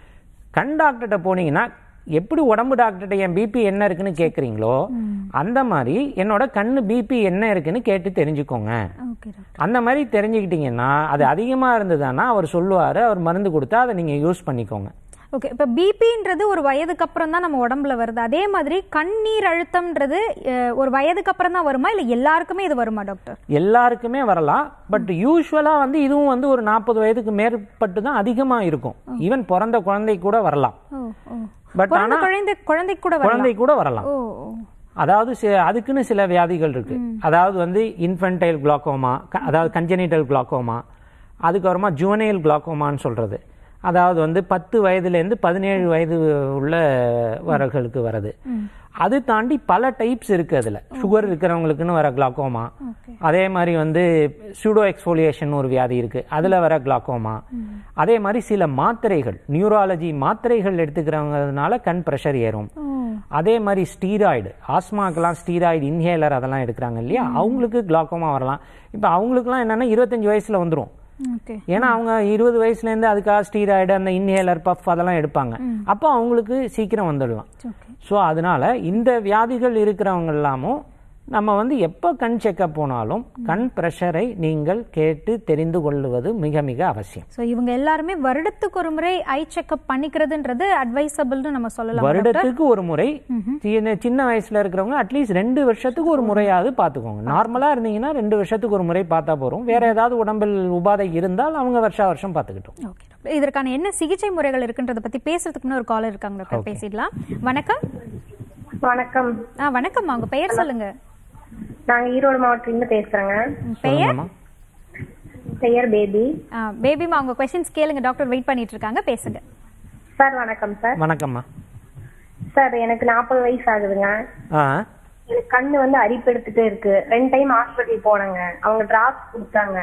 [SPEAKER 2] கண் டாக்டர்கிட்ட போனீங்கன்னா எப்படி உடம்பு டாக்டர்கிட்ட என் பிபி என்ன இருக்குன்னு கேட்குறீங்களோ அந்த மாதிரி என்னோட கண்ணு பிபி என்ன இருக்குன்னு கேட்டு தெரிஞ்சுக்கோங்க
[SPEAKER 1] ஓகே டாக்டர்
[SPEAKER 2] அந்த மாதிரி தெரிஞ்சுக்கிட்டீங்கன்னா அது அதிகமாக இருந்ததுன்னா அவர் சொல்லுவார் அவர் மருந்து கொடுத்தா அதை நீங்கள் யூஸ் பண்ணிக்கோங்க
[SPEAKER 1] ஓகே இப்போ பிபின்றது ஒரு வயதுக்கு அப்புறம் தான் நம்ம உடம்புல வருது அதே மாதிரி கண்ணீர் அழுத்தம்ன்றது அஹ், ஒரு வயதுக்கு அப்புறம் தான் வருமா இல்ல எல்லாருக்குமே இது வருமா டாக்டர்
[SPEAKER 2] எல்லாருக்குமே வரலாம் பட் யூஸ்வலாக வந்து இதுவும் வந்து ஒரு நாற்பது வயதுக்கு மேற்பட்டு தான் அதிகமாக இருக்கும் ஈவன் பிறந்த குழந்தை கூட வரலாம்
[SPEAKER 1] ஓ ஓ
[SPEAKER 2] பட்
[SPEAKER 1] பிறந்த
[SPEAKER 2] ஆனால்
[SPEAKER 1] குழந்தை குழந்தைக்கு கூட வரலாம்
[SPEAKER 2] குழந்தை கூட வரலாம்
[SPEAKER 1] ஓ ஓ.
[SPEAKER 2] அதாவது சி- அதுக்குன்னு சில வியாதிகள் இருக்கு அதாவது வந்து இன்ஃபென்டைல் குளாக்கோமா அதாவது கஞ்சனிட்டல் குளாக்கோமா அதுக்கப்புறமா ஜுவனைல் குளாக்கோமான்னு சொல்றது அதாவது வந்து பத்து வயதுலேருந்து பதினேழு வயது உள்ள வரர்களுக்கு வருது அது தாண்டி பல டைப்ஸ் இருக்கு அதுல சுகர் இருக்கிறவங்களுக்குன்னு வர குளாக்கோமா அதே மாதிரி வந்து சூடோ எக்ஸ்போலியேஷன் ஒரு வியாதி இருக்கு அதுல வர குளாக்கோமா அதே மாதிரி சில மாத்திரைகள் நியூராலஜி மாத்திரைகள் எடுத்துக்கிறவங்கனால கண் ப்ரெஷர் ஏறும் அதே மாதிரி ஸ்டீராய்டு ஆஸ்மாக்கெல்லாம் ஸ்டீராய்டு இன்ஹேலர் அதெல்லாம் எடுக்கிறாங்க இல்லையா அவங்களுக்கு கிளாக்கோமா வரலாம் இப்போ அவங்களுக்குலாம் என்னன்னா இருபத்தஞ்சு வயசுல வந்துரும்
[SPEAKER 1] ஓகே
[SPEAKER 2] ஏன்னா அவங்க இருபது வயசுலேருந்து அதுக்காக ஸ்டீராய்டு அந்த இன்ஹேலர் பஃப் அதெல்லாம் எடுப்பாங்க அப்போ அவங்களுக்கு சீக்கிரம் வந்துடலாம்
[SPEAKER 1] ஓகே
[SPEAKER 2] ஸோ அதனால இந்த வியாதிகள் இருக்கிறவங்க எல்லாமும் நம்ம வந்து எப்போ கண் செக்கப் போனாலும் கண் ப்ரெஷரை நீங்கள் கேட்டு தெரிந்து கொள்வது மிக மிக அவசியம்
[SPEAKER 1] ஸோ இவங்க எல்லாருமே வருடத்துக்கு ஒரு முறை ஐ செக்அப் பண்ணிக்கிறதுன்றது அட்வைசபிள்னு நம்ம சொல்லலாம் டாக்டர்
[SPEAKER 2] வருடத்துக்கு ஒரு முறை சின்ன சின்ன வயசுல இருக்கிறவங்க அட்லீஸ்ட் ரெண்டு வருஷத்துக்கு ஒரு முறையாவது பார்த்துக்கோங்க நார்மலா இருந்தீங்கன்னா ரெண்டு வருஷத்துக்கு ஒரு முறை பார்த்தா போறோம் வேற ஏதாவது உடம்பில் உபாதை இருந்தால் அவங்க வருஷா வருஷம் பார்த்துக்கிட்டோம்
[SPEAKER 1] ஓகே டாக்டர் இதற்கான என்ன சிகிச்சை முறைகள் இருக்குன்றத பத்தி பேசுறதுக்கு முன்ன ஒரு காலர் இருக்காங்க டாக்டர் பேசிடலாம் வணக்கம்
[SPEAKER 6] வணக்கம்
[SPEAKER 1] ஆ வணக்கம் உங்க பெயர் சொல்லுங்க
[SPEAKER 6] நாங்க ஈரோடு மாவட்டத்திலிருந்து பேசுறேங்க
[SPEAKER 1] பெயர்
[SPEAKER 2] சொல்லுங்கம்மா.
[SPEAKER 6] பெயர் பேபி
[SPEAKER 1] பேபிமா உங்க கொஸ்டின்ஸ் கேளுங்க டாக்டர் வெயிட் பண்ணிட்டு இருக்காங்க பேசுங்க
[SPEAKER 6] சார் வணக்கம் சார்
[SPEAKER 2] வணக்கம்மா
[SPEAKER 6] சார் எனக்கு நாற்பது வயசு ஆகுதுங்க
[SPEAKER 2] ஆ
[SPEAKER 6] எனக்கு கண்ணு வந்து அரிப்பு எடுத்துட்டே இருக்கு ரெண்டு டைம் ஹாஸ்பிட்டல் போனேங்க அவங்க டிராப்ஸ் கொடுத்தாங்க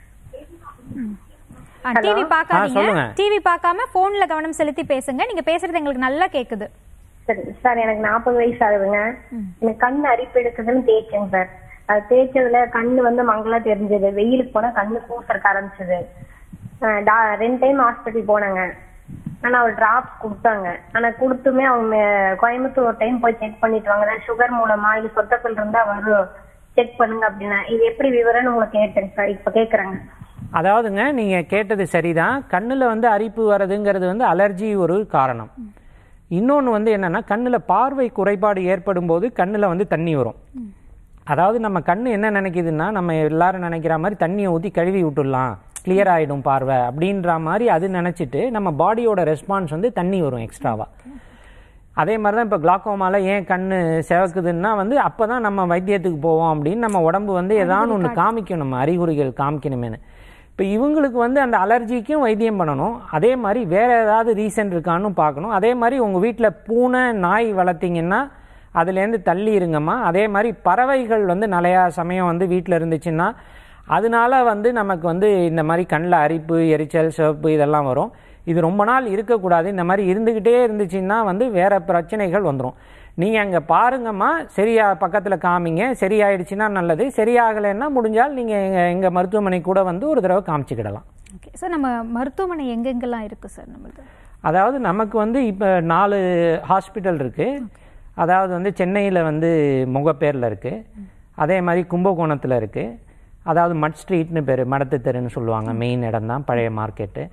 [SPEAKER 1] டிவி
[SPEAKER 2] ஆ,
[SPEAKER 1] பார்க்காதீங்க
[SPEAKER 2] சொல்லுங்க.
[SPEAKER 1] டிவி பார்க்காம போன்ல கவனம் செலுத்தி பேசுங்க நீங்க பேசுறது எங்களுக்கு நல்லா கேக்குது
[SPEAKER 6] சரி சார் எனக்கு நாற்பது வயசு ஆகுதுங்க எனக்கு கண்ணு அரிப்பு எடுக்குதுன்னு தேய்ச்சேங்க சார் அது தேய்ச்சதுல கண்ணு வந்து மங்களா தெரிஞ்சது வெயிலுக்கு போனா கண்ணு கூசறக்க ஆரம்பிச்சது அஹ் டா- ரெண்டு டைம் ஹாஸ்பிட்டல் போனாங்க ஆனா அவர் டிராப்ஸ் கொடுத்தாங்க ஆனா கொடுத்துமே அவங்க கோயம்புத்தூர் ஒரு டைம் போய் செக் பண்ணிட்டு வாங்க ஏதாவது சுகர் மூலமா இல்ல சொத்தக்கள் இருந்தா வரும் செக் பண்ணுங்க அப்படின்னா இது எப்படி விவரம்னு உங்களுக்கு கேட்டேங்க சார் இப்ப கேக்குறேங்க
[SPEAKER 2] அதாவதுங்க நீங்க கேட்டது சரிதான் கண்ணுல வந்து அரிப்பு வர்றதுங்கிறது வந்து அலர்ஜி ஒரு காரணம் இன்னொன்று வந்து என்னன்னா கண்ணுல பார்வை குறைபாடு ஏற்படும் போது கண்ணுல வந்து தண்ணி வரும் அதாவது நம்ம கண்ணு என்ன நினைக்குதுன்னா நம்ம எல்லாரும் நினைக்கிற மாதிரி தண்ணியை ஊற்றி கழுவி விட்டுடலாம் கிளியர் ஆயிடும் பார்வை அப்படின்ற மாதிரி அது நினைச்சிட்டு நம்ம பாடியோட ரெஸ்பான்ஸ் வந்து தண்ணி வரும் எக்ஸ்ட்ராவா அதே மாதிரி தான் இப்போ கிளாக்கோமால ஏன் கண்ணு சிவக்குதுன்னா வந்து அப்போ தான் நம்ம வைத்தியத்துக்கு போவோம் அப்படின்னு நம்ம உடம்பு வந்து ஏதாவது ஒன்று காமிக்கும் நம்ம அறிகுறிகள் காமிக்கணுமேனு இப்போ இவங்களுக்கு வந்து அந்த அலர்ஜிக்கும் வைத்தியம் பண்ணணும் அதே மாதிரி வேற ஏதாவது ரீசன் இருக்கான்னு பார்க்கணும் அதே மாதிரி உங்கள் வீட்டில் பூனை நாய் வளர்த்தீங்கன்னா அதுலேருந்து தள்ளி இருங்கம்மா அதே மாதிரி பறவைகள் வந்து நிறையா சமயம் வந்து வீட்டில் இருந்துச்சுன்னா அதனால வந்து நமக்கு வந்து இந்த மாதிரி கண்ணில் அரிப்பு எரிச்சல் சிவப்பு இதெல்லாம் வரும் இது ரொம்ப நாள் இருக்கக்கூடாது இந்த மாதிரி இருந்துக்கிட்டே இருந்துச்சுன்னா வந்து வேற பிரச்சனைகள் வந்துடும் நீங்கள் அங்கே பாருங்கம்மா சரியா பக்கத்தில் காமிங்க சரியாயிடுச்சுன்னா நல்லது சரியாகலைன்னா முடிஞ்சால் நீங்கள் எங்கள் எங்கள் மருத்துவமனை கூட வந்து ஒரு தடவை காமிச்சிக்கிடலாம்
[SPEAKER 1] ஓகே சார் நம்ம மருத்துவமனை எங்கெங்கெல்லாம் இருக்கு சார் நம்மளுக்கு
[SPEAKER 2] அதாவது நமக்கு வந்து இப்போ நாலு ஹாஸ்பிட்டல் இருக்கு அதாவது வந்து சென்னையில் வந்து முகப்பேரில் இருக்கு அதே மாதிரி கும்பகோணத்தில் இருக்கு அதாவது மட் ஸ்ட்ரீட்னு பேர் மடத்து தெருன்னு சொல்லுவாங்க மெயின் இடம் தான் பழைய மார்க்கெட்டு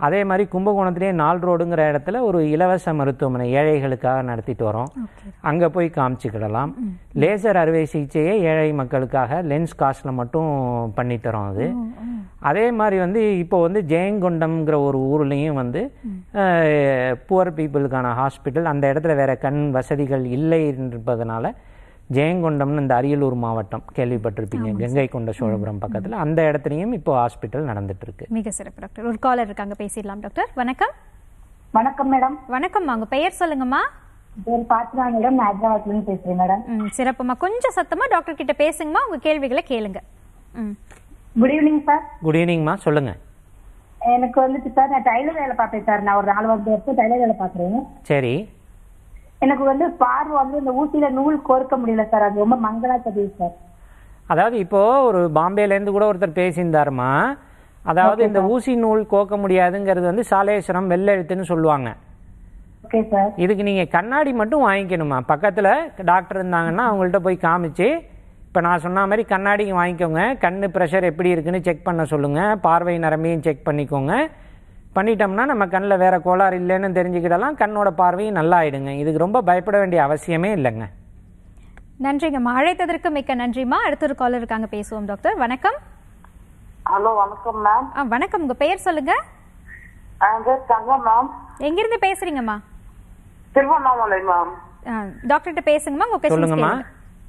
[SPEAKER 2] அதே மாதிரி கும்பகோணத்திலே நால் ரோடுங்கிற இடத்துல ஒரு இலவச மருத்துவமனை ஏழைகளுக்காக நடத்திட்டு வரோம் அங்கே போய் காமிச்சிக்கிடலாம் லேசர் அறுவை சிகிச்சையை ஏழை மக்களுக்காக லென்ஸ் காஸ்ட்டில் மட்டும் பண்ணித்தரோம் அது அதே மாதிரி வந்து இப்போ வந்து ஜெயங்கொண்டம்ங்கிற ஒரு ஊர்லேயும் வந்து புவர் பீப்புளுக்கான ஹாஸ்பிட்டல் அந்த இடத்துல வேற கண் வசதிகள் இல்லை என்பதனால ஜெயங்கொண்டம்னு இந்த அரியலூர் மாவட்டம் கேள்விப்பட்டிருப்பீங்க கங்கை கொண்ட சோழபுரம் பக்கத்தில் அந்த இடத்துலையும் இப்போ ஹாஸ்பிட்டல் நடந்துட்டு இருக்கு
[SPEAKER 1] மிக சிறப்பு டாக்டர் ஒரு காலர் இருக்காங்க பேசிடலாம் டாக்டர் வணக்கம்
[SPEAKER 7] வணக்கம் மேடம்
[SPEAKER 1] வணக்கம் உங்க பெயர் சொல்லுங்கம்மா
[SPEAKER 7] பேர் பாத்திமா மேடம் நான் ஹைதராபாத்ல இருந்து பேசுறேன் மேடம்
[SPEAKER 1] ம் சிறப்புமா கொஞ்சம் சத்தமா டாக்டர் கிட்ட பேசுங்கம்மா உங்க கேள்விகளை கேளுங்க ம்
[SPEAKER 7] குட் ஈவினிங் சார்
[SPEAKER 2] குட் ஈவினிங்மா சொல்லுங்க
[SPEAKER 7] எனக்கு வந்துட்டு சார் நான் டைலர் வேலை பார்த்தேன் சார் நான் ஒரு நாலு வருஷம் டைலர் வேலை பார்க்குறேன்
[SPEAKER 2] சரி
[SPEAKER 7] எனக்கு வந்து பார்வை வந்து இந்த ஊசியில நூல் கோர்க்க முடியல சார் அது ரொம்ப மங்களா தெரியுது சார்
[SPEAKER 2] அதாவது இப்போ ஒரு பாம்பேலேருந்து கூட ஒருத்தர் பேசியிருந்தாருமா அதாவது இந்த ஊசி நூல் கோக்க முடியாதுங்கிறது வந்து சாலேஸ்வரம் வெள்ளை எழுத்துன்னு சொல்லுவாங்க
[SPEAKER 7] ஓகே சார்
[SPEAKER 2] இதுக்கு நீங்கள் கண்ணாடி மட்டும் வாங்கிக்கணுமா பக்கத்தில் டாக்டர் இருந்தாங்கன்னா அவங்கள்ட்ட போய் காமிச்சு இப்போ நான் சொன்ன மாதிரி கண்ணாடியும் வாங்கிக்கோங்க கண்ணு ப்ரெஷர் எப்படி இருக்குன்னு செக் பண்ண சொல்லுங்கள் பார்வை நரம்பையும் செக் பண்ணிக்கோங்க பண்ணிட்டோம்னா நம்ம கண்ணில் வேற கோளாறு இல்லைன்னு தெரிஞ்சுக்கிடலாம் கண்ணோட பார்வையும் நல்லா ஆயிடுங்க இதுக்கு ரொம்ப பயப்பட வேண்டிய அவசியமே இல்லைங்க
[SPEAKER 1] நன்றிங்கம்மா அழைத்ததற்கு மிக்க நன்றிம்மா அடுத்த ஒரு காலர் இருக்காங்க பேசுவோம் டாக்டர் வணக்கம்
[SPEAKER 8] ஹலோ வணக்கம் மேம்
[SPEAKER 1] ஆ வணக்கம் உங்க பெயர் சொல்லுங்க
[SPEAKER 8] என் பேர் தங்கம் மேம்
[SPEAKER 1] எங்கிருந்து பேசுறீங்கம்மா
[SPEAKER 8] திருவண்ணாமலை மேம்
[SPEAKER 1] ஆ, டாக்டர்கிட்ட பேசுங்கம்மா உங்க questions
[SPEAKER 2] சொல்லுங்கம்மா
[SPEAKER 1] கேளுங்க.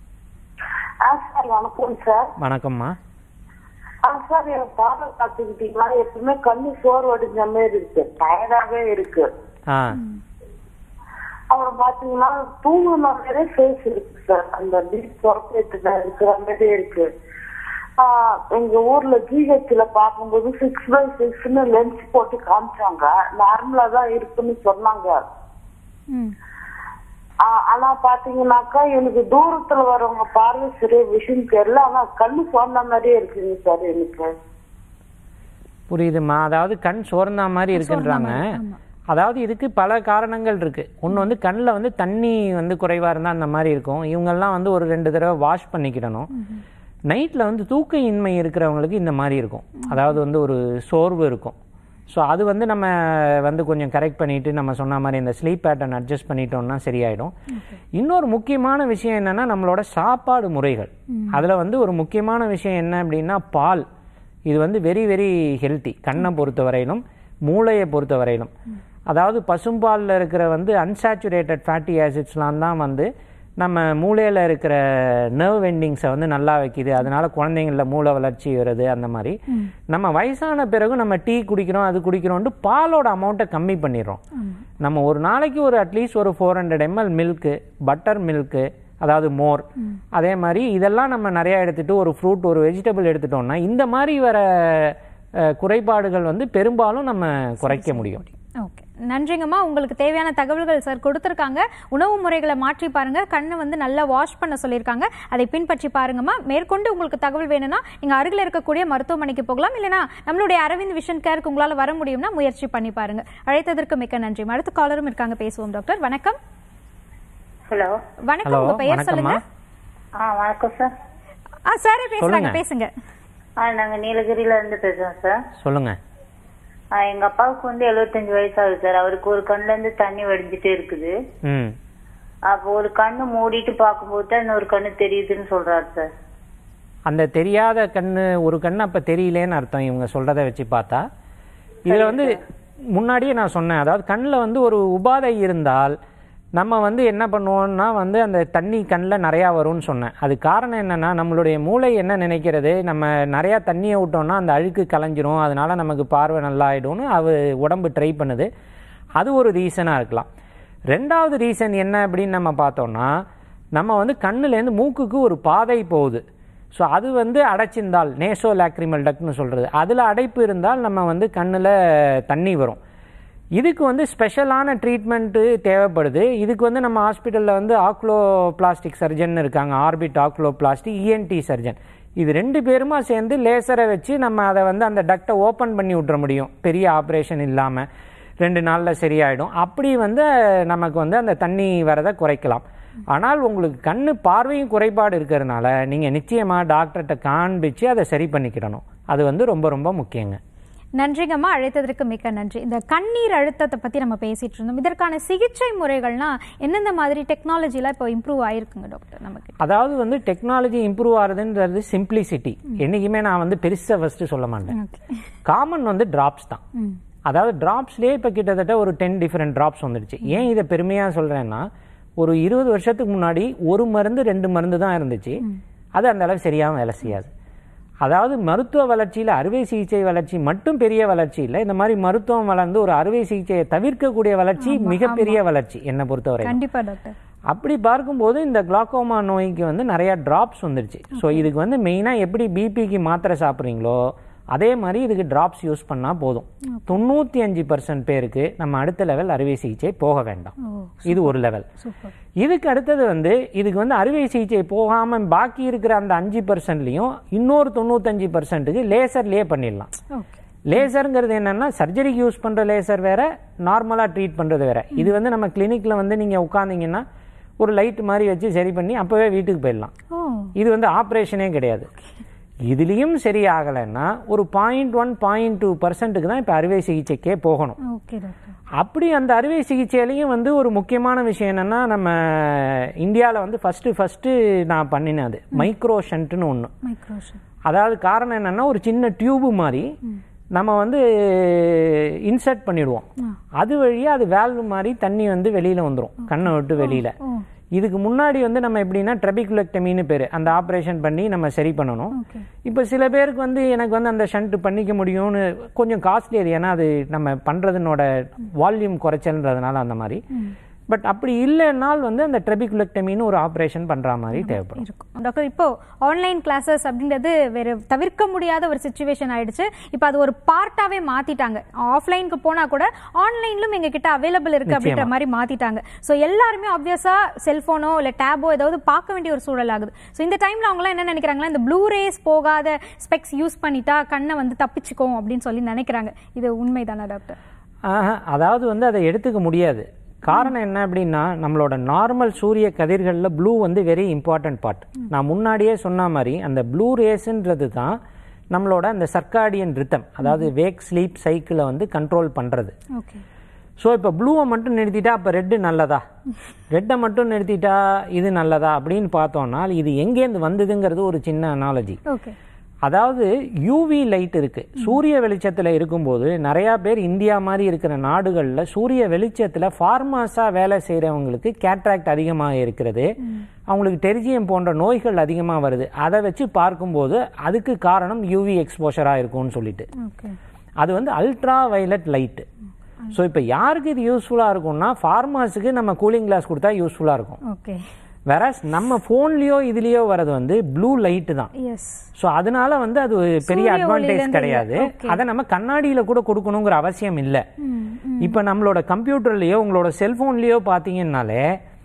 [SPEAKER 8] ஆ சார் வணக்கம் சார்
[SPEAKER 2] வணக்கம்மா
[SPEAKER 8] ஆ சார் எனக்கு பார்வை பார்த்துக்கிட்டீங்களா எப்பவுமே கண்ணு சோறு வடிஞ்ச மாதிரி இருக்கு டயர்டாவே இருக்கு
[SPEAKER 2] ஆ
[SPEAKER 8] அப்புறம் பாத்தீங்கன்னா தூங்குன மாதிரியே ஃபேஸ் இருக்கு சார் அந்த டீப் சொரப்பேட்டுல இருக்கிற மாதிரி இருக்கு ஆ, எங்க ஊர்ல ஜிஹெச்ல பார்க்கும்போது சிக்ஸ் பை சிக்ஸ்னு லென்ஸ் போட்டு காமிச்சாங்க நார்மலா தான் இருக்குன்னு சொன்னாங்க
[SPEAKER 1] ம்
[SPEAKER 8] ஆ, ஆனா பாத்தீங்கன்னாக்கா எனக்கு தூரத்துல வரவங்க பார்வை சரியா விஷயம் தெரியல ஆனா கண்ணு சோர்ந்த மாதிரியே இருக்குங்க சார் எனக்கு
[SPEAKER 2] புரியுதுமா அதாவது கண் சோர்ந்தா மாதிரி இருக்குன்றாங்க அதாவது இதுக்கு பல காரணங்கள் இருக்கு ஒன்று வந்து கண்ணில் வந்து தண்ணி வந்து குறைவாக இருந்தால் அந்த மாதிரி இருக்கும் இவங்கெல்லாம் வந்து ஒரு ரெண்டு தடவை வாஷ் பண்ணிக்கிடணும் நைட்டில் வந்து தூக்க இன்மை இருக்கிறவங்களுக்கு இந்த மாதிரி இருக்கும் அதாவது வந்து ஒரு சோர்வு இருக்கும் ஸோ அது வந்து நம்ம வந்து கொஞ்சம் கரெக்ட் பண்ணிட்டு நம்ம சொன்ன மாதிரி இந்த ஸ்லீப் பேட்டர்ன் அட்ஜஸ்ட் பண்ணிட்டோம்னா சரியாயிடும் இன்னொரு முக்கியமான விஷயம் என்னன்னா நம்மளோட சாப்பாடு முறைகள் அதில் வந்து ஒரு முக்கியமான விஷயம் என்ன அப்படின்னா பால் இது வந்து வெரி வெரி ஹெல்த்தி கண்ணை பொறுத்த வரையிலும் மூளையை பொறுத்த வரையிலும் அதாவது பசும்பாலில் இருக்கிற வந்து அன்சாச்சுரேட்டட் ஃபேட்டி ஆசிட்ஸ்லாம் தான் வந்து நம்ம மூளையில் இருக்கிற நர்வ் எண்டிங்ஸை வந்து நல்லா வைக்குது அதனால குழந்தைங்களில் மூளை வளர்ச்சி வருது அந்த மாதிரி நம்ம வயசான பிறகு நம்ம டீ குடிக்கிறோம் அது குடிக்கிறோம்ட்டு பாலோட அமௌண்ட்டை கம்மி பண்ணிடுறோம் நம்ம ஒரு நாளைக்கு ஒரு அட்லீஸ்ட் ஒரு four hundred ML milk butter milk அதாவது மோர் அதே மாதிரி இதெல்லாம் நம்ம நிறையா எடுத்துட்டு ஒரு ஃப்ரூட் ஒரு வெஜிடபிள் எடுத்துட்டோம்னா இந்த மாதிரி வர அஹ், குறைபாடுகள் வந்து பெரும்பாலும் நம்ம குறைக்க முடியும்
[SPEAKER 1] ஓகே நன்றிங்கம்மா உங்களுக்கு தேவையான தகவல்கள் சார் கொடுத்துருக்காங்க உணவு முறைகளை மாற்றி பாருங்க கண்ணை வந்து நல்லா வாஷ் பண்ண சொல்லியிருக்காங்க அதை பின்பற்றி பாருங்கம்மா மேற்கொண்டு உங்களுக்கு தகவல் வேணும்னா நீங்க அருகில் இருக்கக்கூடிய மருத்துவமனைக்கு போகலாம் இல்லைனா நம்மளுடைய அரவிந்த் விஷன் கேருக்கு உங்களால வர முடியும்னா முயற்சி பண்ணி பாருங்க அழைத்ததற்கு மிக்க நன்றி அடுத்த காலரும் இருக்காங்க பேசுவோம் டாக்டர் வணக்கம்
[SPEAKER 8] ஹலோ
[SPEAKER 1] வணக்கம்
[SPEAKER 2] ஹலோ
[SPEAKER 1] உங்க பெயர் சொல்லுங்க
[SPEAKER 2] வணக்கம்மா
[SPEAKER 8] ஆ வணக்கம் சார்
[SPEAKER 1] ஆ சாரே பேசுறாங்க
[SPEAKER 2] சொல்லுங்க.
[SPEAKER 1] பேசுங்க
[SPEAKER 8] ஆ நாங்க நீலகிரியில இருந்து பேசுறோம் சார்
[SPEAKER 2] சொல்லுங்க
[SPEAKER 8] ஆ, எங்க அப்பாவுக்கு வந்து 75 வயசு ஆகுது சார் அவருக்கு ஒரு கண்ணுல இருந்து தண்ணி வடிஞ்சிட்டே இருக்குது
[SPEAKER 2] ம்
[SPEAKER 8] அப்போ ஒரு கண்ணு மூடிட்டு பார்க்கும்போது தான் இன்னொரு கண்ணு தெரியுதுன்னு சொல்றாரு சார்
[SPEAKER 2] அந்த தெரியாத கண்ணு ஒரு கண்ணு அப்ப தெரியலேன்னு அர்த்தம் இவங்க சொல்றதை வச்சு பார்த்தா இதுல வந்து முன்னாடியே நான் சொன்னேன் அதாவது கண்ணில் வந்து ஒரு உபாதை இருந்தால் நம்ம வந்து என்ன பண்ணுவோம்னா வந்து அந்த தண்ணி கண்ணில் நிறையா வரும்னு சொன்னேன் அது காரணம் என்னன்னா நம்மளுடைய மூளை என்ன நினைக்கிறது நம்ம நிறையா தண்ணியை விட்டோம்னா அந்த அழுக்கு கலைஞ்சிரும் அதனால நமக்கு பார்வை நல்லா ஆயிடும்னு அது உடம்பு ட்ரை பண்ணுது அது ஒரு ரீசனாக இருக்கலாம் ரெண்டாவது ரீசன் என்ன அப்படின்னு நம்ம பார்த்தோம்னா நம்ம வந்து கண்ணுலேருந்து மூக்குக்கு ஒரு பாதை போகுது ஸோ அது வந்து அடைச்சிருந்தால் நேசோ லாக்ரிமல் டக்னு சொல்கிறது அதில் அடைப்பு இருந்தால் நம்ம வந்து கண்ணில் தண்ணி வரும் இதுக்கு வந்து ஸ்பெஷலான ட்ரீட்மெண்ட்டு தேவைப்படுது இதுக்கு வந்து நம்ம ஹாஸ்பிட்டலில் வந்து ஆக்லோ பிளாஸ்டிக் சர்ஜன் இருக்காங்க orbit oculoplastic ENT surgeon இது ரெண்டு பேருமா சேர்ந்து லேசரை வச்சு நம்ம அதை வந்து அந்த டக்டை ஓப்பன் பண்ணி விட்டுற முடியும் பெரிய ஆப்ரேஷன் இல்லாமல் ரெண்டு நாளில் சரியாயிடும் அப்படி வந்து நமக்கு வந்து அந்த தண்ணி வரதை குறைக்கலாம் ஆனால் உங்களுக்கு கண்ணு பார்வையும் குறைபாடு இருக்கிறதுனால நீங்கள் நிச்சயமாக டாக்டர்கிட்ட காண்பிச்சு அதை சரி பண்ணிக்கிடணும் அது வந்து ரொம்ப ரொம்ப முக்கியங்க
[SPEAKER 1] நன்றிங்கம்மா அழைத்ததற்கு மிக்க நன்றி இந்த கண்ணீர் அழுத்தத்தை பத்தி நம்ம பேசிட்டு இருந்தோம் இதற்கான சிகிச்சை முறைகள்னா எந்தெந்த மாதிரி டெக்னாலஜிலாம் இப்போ இம்ப்ரூவ் ஆயிருக்குங்க டாக்டர் நமக்கு
[SPEAKER 2] அதாவது வந்து டெக்னாலஜி இம்ப்ரூவ் ஆகுதுன்றது சிம்பிளிசிட்டி என்னைக்குமே நான் வந்து பெருசா ஃபர்ஸ்ட் சொல்ல மாட்டேன்
[SPEAKER 1] ஓகே
[SPEAKER 2] காமன் வந்து டிராப்ஸ் தான்
[SPEAKER 1] ம்
[SPEAKER 2] அதாவது டிராப்ஸ்லேயே இப்போ கிட்டத்தட்ட ஒரு டென் டிஃப்ரெண்ட் டிராப்ஸ் வந்துடுச்சு ஏன் இதை பெருமையாக சொல்கிறேன்னா ஒரு இருபது வருஷத்துக்கு முன்னாடி ஒரு மருந்து ரெண்டு மருந்து தான் இருந்துச்சு அது அந்த அளவு சரியாக வேலை செய்யாது அதாவது மருத்துவ வளர்ச்சியில் அறுவை சிகிச்சை வளர்ச்சி மட்டும் பெரிய வளர்ச்சி இல்லை இந்த மாதிரி மருத்துவம் வளர்ந்து ஒரு அறுவை சிகிச்சையை தவிர்க்கக்கூடிய வளர்ச்சி மிகப்பெரிய வளர்ச்சி என்னை பொறுத்தவரை
[SPEAKER 1] கண்டிப்பா டாக்டர்
[SPEAKER 2] அப்படி பார்க்கும்போது இந்த குளாக்கோமா நோய்க்கு வந்து நிறைய டிராப்ஸ் வந்துருச்சு ஸோ இதுக்கு வந்து மெயினாக எப்படி பிபிக்கு மாத்திரை சாப்பிட்றீங்களோ அதே மாதிரி இதுக்கு டிராப்ஸ் யூஸ் பண்ணால் போதும் தொண்ணூற்றி அஞ்சு பர்சன்ட் பேருக்கு நம்ம அடுத்த லெவல் அறுவை சிகிச்சை போக வேண்டாம்
[SPEAKER 1] ஓ
[SPEAKER 2] இது ஒரு லெவல்
[SPEAKER 1] சூப்பர்
[SPEAKER 2] இதுக்கு அடுத்தது வந்து இதுக்கு வந்து அறுவை சிகிச்சை போகாமல் பாக்கி இருக்கிற அந்த அஞ்சு பர்சன்ட்லையும் இன்னொரு தொண்ணூத்தஞ்சு பர்சன்ட்டுக்கு லேசர்லேயே பண்ணிடலாம்
[SPEAKER 1] ஓகே
[SPEAKER 2] லேசருங்கிறது என்னன்னா சர்ஜரிக்கு யூஸ் பண்ற லேசர் வேற நார்மலா ட்ரீட் பண்றது வேற இது வந்து நம்ம கிளினிக்ல வந்து நீங்க உட்காந்தீங்கன்னா ஒரு லைட் மாதிரி வச்சு சரி பண்ணி அப்பவே வீட்டுக்கு போயிடலாம்
[SPEAKER 1] ஓ
[SPEAKER 2] இது வந்து ஆப்ரேஷனே கிடையாது இதுலயும் சரியாகலைன்னா ஒரு பாயிண்ட் ஒன் பாயிண்ட் டூ பர்சன்ட்டுக்கு தான் இப்போ அறுவை சிகிச்சைக்கே போகணும்
[SPEAKER 1] ஓகே டாக்டர்
[SPEAKER 2] அப்படி அந்த அறுவை சிகிச்சையிலையும் வந்து ஒரு முக்கியமான விஷயம் என்னன்னா நம்ம இந்தியாவில் வந்து ஃபர்ஸ்ட் ஃபர்ஸ்ட் நான் பண்ணினது மைக்ரோ ஷண்ட்னு ஒன்று
[SPEAKER 1] மைக்ரோஷன்
[SPEAKER 2] அதாவது காரணம் என்னன்னா ஒரு சின்ன டியூபு மாதிரி நம்ம வந்து இன்சர்ட் பண்ணிடுவோம் அது வழியா அது வேல்வு மாதிரி தண்ணி வந்து வெளியில வந்துரும் கண்ணை விட்டு வெளியில
[SPEAKER 1] ஓ
[SPEAKER 2] இதுக்கு முன்னாடி வந்து நம்ம எப்படின்னா ட்ரெபிகுலெக்டமின்னு பேர் அந்த ஆப்ரேஷன் பண்ணி நம்ம சரி பண்ணணும்
[SPEAKER 1] ஓகே
[SPEAKER 2] இப்போ சில பேருக்கு வந்து எனக்கு வந்து அந்த ஷண்ட் பண்ணிக்க முடியும்னு கொஞ்சம் காஸ்ட்லி அது ஏன்னா அது நம்ம பண்றதுனோட வால்யூம் குறைச்சல்ன்றதுனால அந்த மாதிரி பட் அப்படி இல்லைன்னால் வந்து அந்த ட்ரெபிகுலெக்டமின்னு ஒரு ஆப்ரேஷன் பண்ற மாதிரி தேவைப்படும்
[SPEAKER 1] இருக்கும் டாக்டர் இப்போ ஆன்லைன் கிளாஸஸ் அப்படின்றது வேற தவிர்க்க முடியாத ஒரு சுச்சுவேஷன் ஆயிடுச்சு இப்போ அது ஒரு பார்ட்டாவே மாத்திட்டாங்க ஆஃப்லைனுக்கு போனா கூட ஆன்லைன்லும் எங்க கிட்ட அவைலபிள் இருக்கு அப்படின்ற மாதிரி மாத்திட்டாங்க ஸோ எல்லாருமே ஆப்வியஸா செல்போனோ இல்ல டேபோ ஏதாவது பார்க்க வேண்டிய ஒரு சூழல் ஆகுது ஸோ இந்த டைம்ல அவங்க என்ன நினைக்கிறாங்களா இந்த ப்ளூ ரேஸ் போகாத ஸ்பெக்ஸ் யூஸ் பண்ணிட்டா கண்ணை வந்து தப்பிச்சுக்கும் அப்படின்னு சொல்லி நினைக்கிறாங்க இது உண்மைதானா டாக்டர்
[SPEAKER 2] ஆஹா, அதாவது வந்து அதை எடுத்துக்க முடியாது காரணம் என்ன அப்படின்னா நம்மளோட நார்மல் சூரிய கதிர்களில் ப்ளூ வந்து வெரி இம்பார்ட்டன்ட் பார்ட் நான் முன்னாடியே சொன்ன மாதிரி அந்த ப்ளூ ரேஸ்ன்றது தான் நம்மளோட அந்த சர்க்காடியன் ரித்தம் அதாவது வேக் ஸ்லீப் சைக்கிளை வந்து கண்ட்ரோல் பண்ணுறது
[SPEAKER 1] ஓகே
[SPEAKER 2] ஸோ இப்போ ப்ளூவை மட்டும் நிறுத்திட்டா அப்போ ரெட்டு நல்லதா ரெட்டை மட்டும் நிறுத்திட்டா இது நல்லதா அப்படின்னு பார்த்தோம்னா இது எங்கேருந்து வந்ததுங்கிறது ஒரு சின்ன அனாலஜி
[SPEAKER 1] ஓகே
[SPEAKER 2] அதாவது யூவி லைட் இருக்கு சூரிய வெளிச்சத்துல இருக்கும்போது நிறைய பேர் இந்தியா மாதிரி இருக்கிற நாடுகள்ல சூரிய வெளிச்சத்துல ஃபார்மாஸா வேலை செய்யறவங்களுக்கு கேட்ராக்ட் அதிகமாக இருக்கிறது அவங்களுக்கு டெரிஜியம் போன்ற நோய்கள் அதிகமா வருது அதை வச்சு பார்க்கும்போது அதுக்கு காரணம் யூவி எக்ஸ்போஷரா இருக்கும்னு சொல்லிட்டு
[SPEAKER 1] ஓகே
[SPEAKER 2] அது வந்து அல்ட்ரா வயலட் லைட் ஸோ இப்போ யாருக்கு இது யூஸ்ஃபுல்லாக இருக்கும்னா ஃபார்மாஸுக்கு நம்ம கூலிங் கிளாஸ் கொடுத்தா யூஸ்ஃபுல்லாக இருக்கும்
[SPEAKER 1] ஓகே
[SPEAKER 2] வேற நம்ம ஃபோன்லயோ இதுலயோ வர்றது வந்து ப்ளூ லைட் தான்
[SPEAKER 1] எஸ்
[SPEAKER 2] ஸோ அதனால வந்து அது ஒரு பெரிய
[SPEAKER 1] சூரிய
[SPEAKER 2] அட்வான்டேஜ்
[SPEAKER 1] ஒளியிலிருந்து
[SPEAKER 2] கிடையாது
[SPEAKER 1] okay.
[SPEAKER 2] அதை நம்ம கண்ணாடியில கூட கொடுக்கணுங்கிற அவசியம் இல்லை இப்போ நம்மளோட கம்ப்யூட்டர்லயோ உங்களோட செல்போன்லயோ பார்த்தீங்கன்னாலே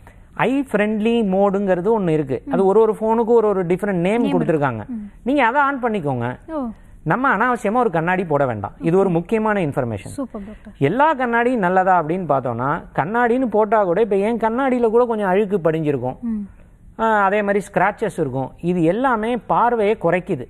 [SPEAKER 2] ஐ ஃப்ரெண்ட்லி மோடுங்கிறது ஒன்று இருக்கு அது ஒரு ஒரு ஃபோனுக்கும் ஒரு ஒரு டிஃப்ரெண்ட் நேம் கொடுத்துருக்காங்க நீங்க அதை ஆன் பண்ணிக்கோங்க
[SPEAKER 1] ஓ
[SPEAKER 2] நம்ம அனாவசியமா ஒரு கண்ணாடி போட வேண்டாம் இது ஒரு முக்கியமான இன்ஃபர்மேஷன்
[SPEAKER 1] சூப்பர் டாக்டர்
[SPEAKER 2] எல்லா கண்ணாடியும் நல்லதா அப்படின்னு பார்த்தோம்னா கண்ணாடின்னு போட்டா கூட இப்போ என் கண்ணாடியில கூட கொஞ்சம் அழுக்கு படிஞ்சிருக்கும் ஆஹ் அதே மாதிரி ஸ்கிராச்சஸ் இருக்கும் இது எல்லாமே பார்வையை குறைக்குது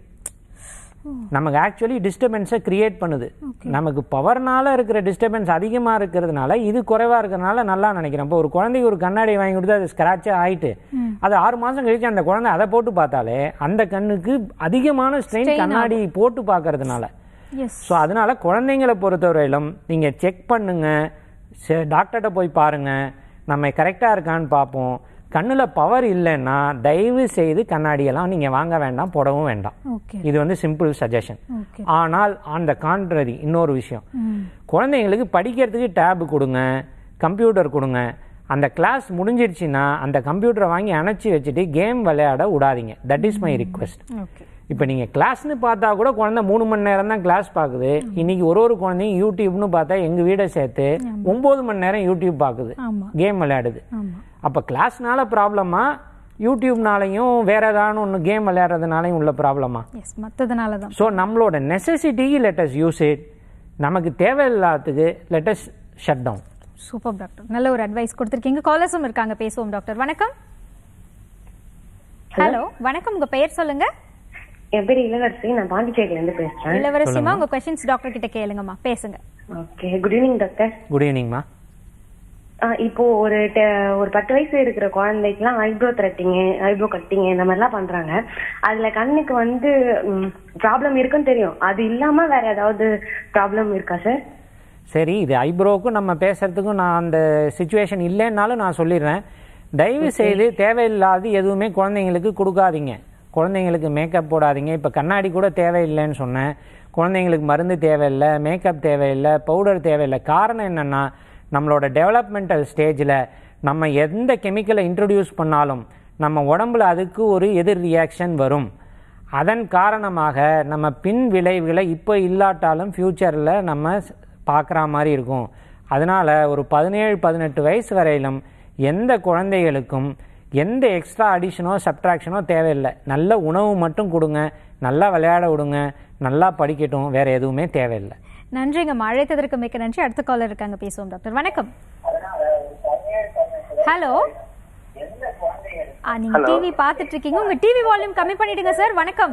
[SPEAKER 2] நமக்கு ஆக்சுவலி டிஸ்டர்பன்ஸை கிரியேட் பண்ணுது நமக்கு பவர்னால இருக்கிற டிஸ்டர்பன்ஸ் அதிகமா இருக்கிறதுனால இது குறைவா இருக்கிறதுனால நல்லா நினைக்கிறேன் இப்போ ஒரு குழந்தைக்கு ஒரு கண்ணாடி வாங்கி கொடுத்து அது ஸ்கிராச்சே ஆயிட்டு அது ஆறு மாசம் கழிச்சு அந்த குழந்தை அதை போட்டு பார்த்தாலே அந்த கண்ணுக்கு அதிகமான ஸ்ட்ரெயின் கண்ணாடி போட்டு பார்க்கறதுனால
[SPEAKER 1] எஸ்
[SPEAKER 2] ஸோ அதனால குழந்தைங்களை பொறுத்தவரையிலும் நீங்கள் செக் பண்ணுங்க ச- டாக்டர்கிட்ட போய் பாருங்க நம்ம கரெக்டாக இருக்கான்னு பார்ப்போம் கண்ணில் பவர் இல்லைன்னா தயவு செய்து கண்ணாடியெல்லாம் நீங்கள் வாங்க வேண்டாம் போடவும் வேண்டாம்
[SPEAKER 1] ஓகே
[SPEAKER 2] இது வந்து சிம்பிள் சஜஷன்
[SPEAKER 1] ஓகே
[SPEAKER 2] ஆனால் அந்த கான்ட்ரரி இன்னொரு விஷயம் குழந்தைங்களுக்கு படிக்கிறதுக்கு டேப் கொடுங்க கம்ப்யூட்டர் கொடுங்க அந்த கிளாஸ் முடிஞ்சிருச்சுன்னா அந்த கம்ப்யூட்டரை வாங்கி அணைச்சி வச்சுட்டு கேம் விளையாட விடாதீங்க that is my request
[SPEAKER 1] okay
[SPEAKER 2] இப்போ நீங்க கிளாஸ்னு பார்த்தா கூட குழந்தை மூணு மணி நேரம் தான் கிளாஸ் பார்க்குது இன்னைக்கு ஒரு ஒரு குழந்தையும் யூடியூப்னு பார்த்தா எங்க வீடை சேர்த்து ஒன்பது மணி நேரம் யூடியூப் பார்க்குது
[SPEAKER 1] ஆமா
[SPEAKER 2] கேம் விளையாடுது
[SPEAKER 1] ஆமா
[SPEAKER 2] அப்ப கிளாஸ்னால ப்ராப்ளமா யூடியூப்னாலையும் வேற ஏதாவது ஒன்று கேம் விளையாடுறதுனாலையும் உள்ள ப்ராப்ளமா
[SPEAKER 1] எஸ் மற்றதுனால தான்
[SPEAKER 2] ஸோ நம்மளோட நெசசிட்டிக்கு லெட்டஸ் யூஸ் இட் நமக்கு தேவையில்லாததுக்கு let's shut down
[SPEAKER 1] super doctor நல்ல ஒரு அட்வைஸ் கொடுத்துருக்கீங்க காலர்ஸும் இருக்காங்க பேசுவோம் டாக்டர் வணக்கம் ஹலோ வணக்கம் உங்க பெயர் சொல்லுங்க
[SPEAKER 6] என் பேர் இளவரசி நான் பாண்டிச்சேரியில இருந்து பேசுறேன்
[SPEAKER 1] இளவரசிமா உங்க கொஸ்டின்ஸ் டாக்டர் கிட்ட கேளுங்கம்மா பேசுங்க
[SPEAKER 6] okay good evening doctor
[SPEAKER 2] good ஈவினிங்மா
[SPEAKER 6] இப்போ ஒரு te- ஒரு பத்து வயசு இருக்கிற குழந்தைக்குலாம் ஐப்ரோ த்ரெட்டிங் ஐப்ரோ கட்டிங் இந்த மாதிரிலாம் பண்றாங்க அதுல கண்ணுக்கு வந்து ப்ராப்ளம் இருக்குன்னு தெரியும் அது இல்லாம வேற ஏதாவது ப்ராப்ளம் இருக்கா சார்
[SPEAKER 2] சரி இது ஐப்ரோவுக்கும் நம்ம பேசுறதுக்கும் நான் அந்த சுச்சுவேஷன் இல்லைன்னாலும் நான் சொல்லிடுறேன் தயவு செய்து தேவையில்லாது எதுவுமே குழந்தைங்களுக்கு கொடுக்காதீங்க குழந்தைங்களுக்கு மேக்கப் போடாதீங்க இப்போ கண்ணாடி கூட தேவையில்லைன்னு சொன்னேன் குழந்தைங்களுக்கு மருந்து தேவையில்லை மேக்கப் தேவையில்லை பவுடர் தேவையில்லை காரணம் என்னென்னா நம்மளோட டெவலப்மெண்டல் ஸ்டேஜில் நம்ம எந்த கெமிக்கலை இன்ட்ரடியூஸ் பண்ணாலும் நம்ம உடம்புல அதுக்கு ஒரு எதிர் ரியாக்ஷன் வரும் அதன் காரணமாக நம்ம பின் விளைவுகளை இப்போ இல்லாட்டாலும் ஃப்யூச்சரில் நம்ம பார்க்குற மாதிரி இருக்கும் அதனால் ஒரு பதினேழு பதினெட்டு வயசு வரையிலும் எந்த குழந்தைகளுக்கும் எந்த எக்ஸ்ட்ரா அடிஷனோ சப்ட்ராக்ஷனோ தேவையில்லை நல்ல உணவு மட்டும் கொடுங்க நல்லா விளையாட விடுங்க நல்லா படிக்கட்டும் வேற எதுவுமே தேவையில்லை
[SPEAKER 1] நன்றிங்கம்மா அழைத்ததற்கு மிக்க நன்றி அடுத்த காலர் இருக்காங்க பேசுவோம் டாக்டர் வணக்கம் ஹலோ ஆ நீங்க டிவி பார்த்துட்டு இருக்கீங்க உங்க டிவி வால்யூம் கம்மி பண்ணிடுங்க சார் வணக்கம்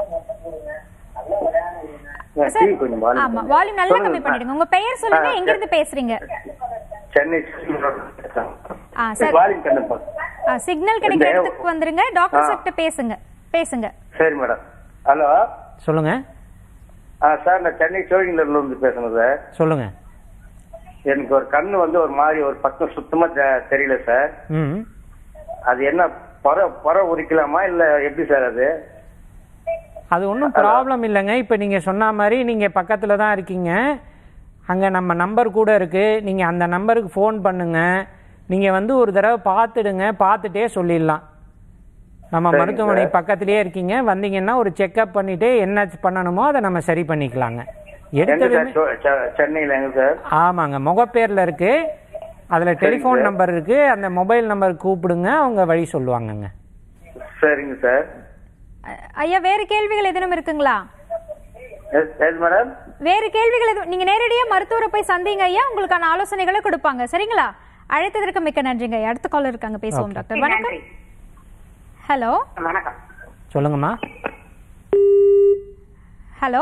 [SPEAKER 1] சார்
[SPEAKER 9] டிவி கொஞ்சம் volume
[SPEAKER 1] ஆமா
[SPEAKER 9] கம்மி.
[SPEAKER 1] வால்யூம் நல்லா
[SPEAKER 9] சொல்லுங்க.
[SPEAKER 1] கம்மி பண்ணிடுங்க உங்க பெயர் சொல்லுங்க
[SPEAKER 9] ஆ,
[SPEAKER 1] எங்க இருந்து பேசுறீங்க
[SPEAKER 9] சென்னை
[SPEAKER 1] ஆ சார்
[SPEAKER 9] வாலிங் கண்ணப்பா
[SPEAKER 1] சிக்னல் கிடைக்கிற
[SPEAKER 9] இந்த-
[SPEAKER 1] இடத்துக்கு வந்துருங்க டாக்டர்
[SPEAKER 9] ஆ.
[SPEAKER 1] கிட்ட பேசுங்க பேசுங்க
[SPEAKER 9] சரி மேடம் ஹலோ
[SPEAKER 2] சொல்லுங்க
[SPEAKER 9] ஆ சார் நான் சென்னை சோழிங்கர்ல இருந்து பேசுறேன் சார்
[SPEAKER 2] சொல்லுங்க
[SPEAKER 9] எனக்கு ஒரு கண்ணு வந்து ஒரு மாதிரி ஒரு பக்கம் சுத்தமா தெ- தெரியல சார்
[SPEAKER 2] ம்
[SPEAKER 9] அது என்ன பொற பொற உரிக்கலாமா இல்ல எப்படி சார் அது
[SPEAKER 2] அது ஒன்றும் ப்ராப்ளம் இல்லைங்க இப்போ நீங்கள் சொன்ன மாதிரி நீங்கள் பக்கத்தில் தான் இருக்கீங்க அங்கே நம்ம நம்பர் கூட இருக்குது நீங்கள் அந்த நம்பருக்கு ஃபோன் பண்ணுங்க நீங்கள் வந்து ஒரு தடவை பார்த்துடுங்க பார்த்துட்டே சொல்லிடலாம் நம்ம
[SPEAKER 9] சரிங்க
[SPEAKER 2] மருத்துவமனை
[SPEAKER 9] சார்.
[SPEAKER 2] பக்கத்திலேயே இருக்கீங்க வந்தீங்கன்னா ஒரு செக்அப் பண்ணிட்டு என்ன பண்ணணுமோ அதை நம்ம சரி பண்ணிக்கலாங்க
[SPEAKER 9] எங்க
[SPEAKER 2] எடுத்ததுமே
[SPEAKER 9] சார் சோ- செ- சென்னையில எங்க சார்
[SPEAKER 2] ஆமாங்க முகப்பேரில் இருக்கு அதில் டெலிஃபோன்
[SPEAKER 9] சார்.
[SPEAKER 2] நம்பர் இருக்கு அந்த மொபைல் நம்பர் கூப்பிடுங்க அவங்க வழி சொல்லுவாங்கங்க
[SPEAKER 9] சரிங்க சார்
[SPEAKER 1] அ- ஐயா வேறு கேள்விகள் எதுவும் இருக்குங்களா
[SPEAKER 9] எஸ் எஸ் மேடம்
[SPEAKER 1] வேறு கேள்விகள் எதுவும் நீங்க நேரடியா மருத்துவரை போய் சந்திங்க ஐயா உங்களுக்கான ஆலோசனைகளை கொடுப்பாங்க சரிங்களா அழைத்ததற்கு மிக்க நன்றிங்க ஐயா. அடுத்த காலர் இருக்காங்க பேசுவோம்
[SPEAKER 2] Okay.
[SPEAKER 1] டாக்டர் வணக்கம் ஹலோ
[SPEAKER 8] வணக்கம்
[SPEAKER 2] சொல்லுங்கம்மா
[SPEAKER 1] ஹலோ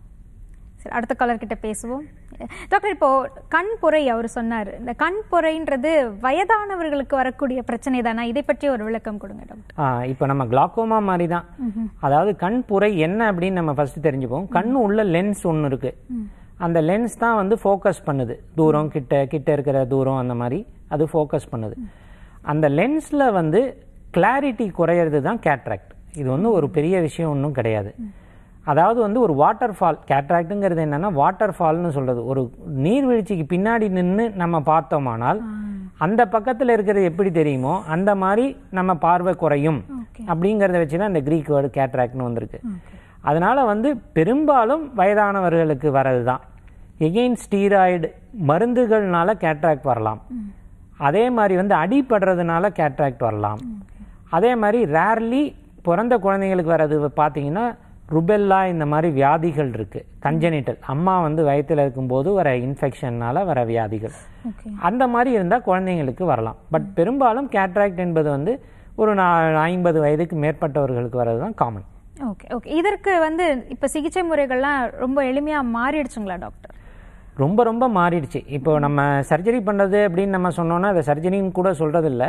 [SPEAKER 1] சரி அடுத்த காலர் கிட்ட பேசுவோம் டாக்டர் இப்போ கண் புரை அவர் சொன்னார் இந்த கண் புரைன்றது வயதானவர்களுக்கு வரக்கூடிய பிரச்சனை தானே இதை பற்றி ஒரு விளக்கம் கொடுங்க டாக்டர்
[SPEAKER 2] ஆ, இப்போ நம்ம கிளாக்கோமா மாதிரி தான் அதாவது கண் புரை என்ன அப்படின்னு நம்ம ஃபர்ஸ்ட் தெரிஞ்சுப்போம் கண் உள்ள லென்ஸ் ஒன்று இருக்கு அந்த லென்ஸ் தான் வந்து ஃபோக்கஸ் பண்ணுது தூரம் கிட்ட கிட்ட இருக்கிற தூரம் அந்த மாதிரி அது ஃபோக்கஸ் பண்ணுது அந்த லென்ஸில் வந்து கிளாரிட்டி குறையிறது தான் கேட்ராக்ட் இது வந்து ஒரு பெரிய விஷயம் ஒன்றும் கிடையாது அதாவது வந்து ஒரு வாட்டர் ஃபால் கேட்ராக்டுங்கிறது என்னன்னா வாட்டர் ஃபால்னு சொல்றது ஒரு நீர்வீழ்ச்சிக்கு பின்னாடி நின்று நம்ம பார்த்தோமானால் அந்த பக்கத்தில் இருக்கிறது எப்படி தெரியுமோ அந்த மாதிரி நம்ம பார்வை குறையும் அப்படிங்கிறத வச்சு தான் இந்த கிரீக் வேர்டு கேட்ராக்ட்னு வந்திருக்கு அதனால வந்து பெரும்பாலும் வயதானவர்களுக்கு வர்றது தான் எகெயின் ஸ்டீராய்டு மருந்துகள்னால கேட்ராக்ட் வரலாம் அதே மாதிரி வந்து அடிபடுறதுனால கேட்ராக்ட் வரலாம் அதே மாதிரி ரேர்லி பிறந்த குழந்தைங்களுக்கு வர்றது பார்த்தீங்கன்னா ருபெல்லா இந்த மாதிரி வியாதிகள் இருக்கு கஞ்சனிட்டல் அம்மா வந்து வயித்துல இருக்கும்போது வர இன்ஃபெக்ஷன்னால வர வியாதிகள் அந்த மாதிரி இருந்தால் குழந்தைங்களுக்கு வரலாம் பட் பெரும்பாலும் கேட்ராக்ட் என்பது வந்து ஒரு நா- ஐம்பது வயதுக்கு மேற்பட்டவர்களுக்கு வர்றது தான் காமன்
[SPEAKER 1] ஓகே ஓகே இதற்கு வந்து இப்போ சிகிச்சை முறைகள்லாம் ரொம்ப எளிமையா மாறிடுச்சுங்களா டாக்டர்
[SPEAKER 2] ரொம்ப ரொம்ப மாறிடுச்சு இப்போ நம்ம சர்ஜரி பண்ணுறது அப்படின்னு நம்ம சொன்னோன்னா அதை சர்ஜரின்னு கூட சொல்றது இல்ல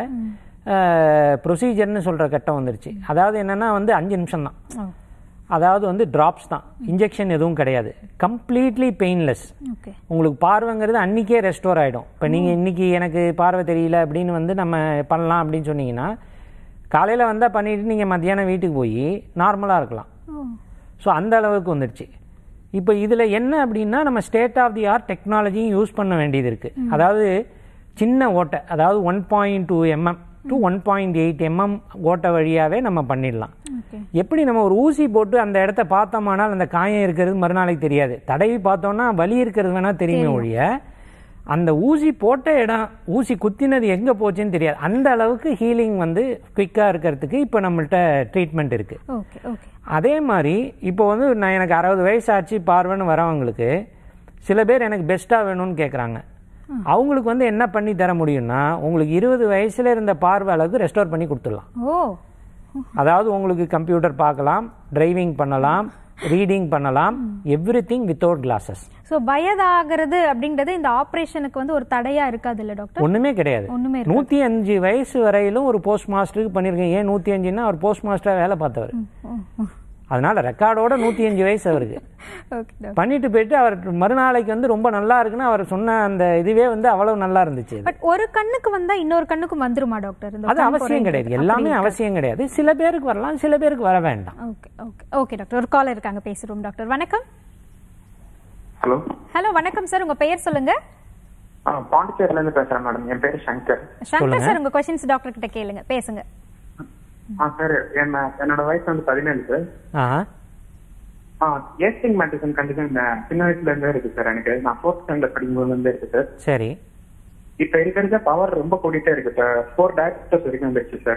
[SPEAKER 2] ப்ரொசீஜர்னு சொல்ற கட்டம் வந்துருச்சு அதாவது என்னன்னா வந்து அஞ்சு நிமிஷம் தான் அதாவது வந்து டிராப்ஸ் தான் இன்ஜெக்ஷன் எதுவும் கிடையாது கம்ப்ளீட்லி பெயின்லெஸ்
[SPEAKER 1] ஓகே
[SPEAKER 2] உங்களுக்கு பார்வைங்கிறது அன்னைக்கே ரெஸ்டோர் ஆயிடும் இப்போ நீங்க இன்னைக்கு எனக்கு பார்வை தெரியல அப்படின்னு வந்து நம்ம பண்ணலாம் அப்படின்னு சொன்னீங்கன்னா காலையில வந்தா பண்ணிட்டு நீங்க மத்தியானம் வீட்டுக்கு போய் நார்மலா இருக்கலாம் ஸோ அந்த அளவுக்கு வந்துடுச்சு இப்போ இதில் என்ன அப்படின்னா நம்ம ஸ்டேட் ஆஃப் தி ஆர்ட் டெக்னாலஜியும் யூஸ் பண்ண வேண்டியது இருக்கு அதாவது சின்ன ஓட்டை அதாவது one point two MM to one point eight MM ஓட்டை வழியாவே நம்ம பண்ணிடலாம் எப்படி நம்ம ஒரு ஊசி போட்டு அந்த இடத்த பார்த்தோமானால் அந்த காயம் இருக்கிறது மறுநாளைக்கு தெரியாது தடவி பார்த்தோம்னா வலி இருக்கிறது வேணா தெரியுமே ஒழிய அந்த ஊசி போட்ட இடம் ஊசி குத்தினது எங்க போச்சுன்னு தெரியாது அந்த அளவுக்கு ஹீலிங் வந்து குயிக்கா இருக்கிறதுக்கு இப்போ நம்மள்ட்ட ட்ரீட்மெண்ட் இருக்கு
[SPEAKER 1] ஓகே ஓகே
[SPEAKER 2] அதே மாதிரி இப்போ வந்து நான் எனக்கு அறுபது வயசு ஆச்சு பார்வைன்னு வரவங்களுக்கு சில பேர் எனக்கு பெஸ்ட்டாக வேணும்னு கேட்குறாங்க அவங்களுக்கு வந்து என்ன பண்ணி தர முடியும்னா உங்களுக்கு இருபது வயசுல இருந்த பார்வை அளவுக்கு ரெஸ்டோர் பண்ணி கொடுத்துடலாம்
[SPEAKER 1] ஓ
[SPEAKER 2] அதாவது உங்களுக்கு கம்ப்யூட்டர் பார்க்கலாம் டிரைவிங் பண்ணலாம் ரீடிங் பண்ணலாம் everything without glasses
[SPEAKER 1] so வயதாகிறது அப்படின்றது இந்த ஆபரேஷனுக்கு வந்து ஒரு தடையா இருக்காது இல்ல டாக்டர்
[SPEAKER 2] ஒண்ணுமே கிடையாது
[SPEAKER 1] ஒண்ணுமே இருக்காது.
[SPEAKER 2] நூத்தி அஞ்சு வயசு வரையிலும் ஒரு போஸ்ட் மாஸ்டருக்கு பண்ணிருக்கேன் ஏன் நூத்தி அஞ்சுன்னா அவர் போஸ்ட் மாஸ்டரா வேலை பார்த்தவர் அதனால ரெக்கார்டோட நூத்தி அஞ்சு வயசு அவருக்கு
[SPEAKER 1] ஓகே
[SPEAKER 2] பண்ணிட்டு போயிட்டு அவர் மறுநாளைக்கு வந்து ரொம்ப நல்லா இருக்குன்னு அவர் சொன்ன அந்த இதுவே வந்து அவ்வளவு நல்லா இருந்துச்சு
[SPEAKER 1] பட் ஒரு கண்ணுக்கு வந்தா இன்னொரு கண்ணுக்கும் வந்துருமா டாக்டர் இந்த
[SPEAKER 2] அது
[SPEAKER 1] கண்
[SPEAKER 2] அவசியம்
[SPEAKER 1] குறைன்றது?
[SPEAKER 2] கிடையாது எல்லாமே
[SPEAKER 1] அப்படி இருக்கா?
[SPEAKER 2] அவசியம் கிடையாது சில பேருக்கு வரலாம் சில பேருக்கு வர வேண்டாம்
[SPEAKER 1] ஓகே ஓகே ஓகே டாக்டர் ஒரு காலர் இருக்காங்க பேசுறோம் டாக்டர் வணக்கம்
[SPEAKER 10] ஹலோ
[SPEAKER 1] ஹலோ வணக்கம் சார் உங்க பெயர் சொல்லுங்க
[SPEAKER 10] ஆ பாண்டிச்சேரில இருந்து பேசுறேன் மேடம் என் பேரு சங்கர்
[SPEAKER 1] சங்கர் சார் உங்க கொஸ்டின்ஸ் டாக்டர் கிட்ட கேளுங்க பேசுங்க
[SPEAKER 10] ஆ சார் என்ன என்னோட வயசு வந்து பதினேழு சார்
[SPEAKER 2] ஆஹா.
[SPEAKER 10] ஆ ஏஸ்டிங் மேட்டிசன் கண்டிஷன் சின்ன வயசுல இருந்தே இருக்கு சார் எனக்கு நான் ஃபோர்த் ஸ்டாண்டர்ட் படிக்கும்போது இருந்தே இருக்கு சார்
[SPEAKER 2] சரி
[SPEAKER 10] இப்ப இருக்க இருக்க பவர் ரொம்ப கூட்டிட்டே இருக்கு சார் ஃபோர் டேரக்டர்ஸ் வரைக்கும் வந்துருச்சு சார்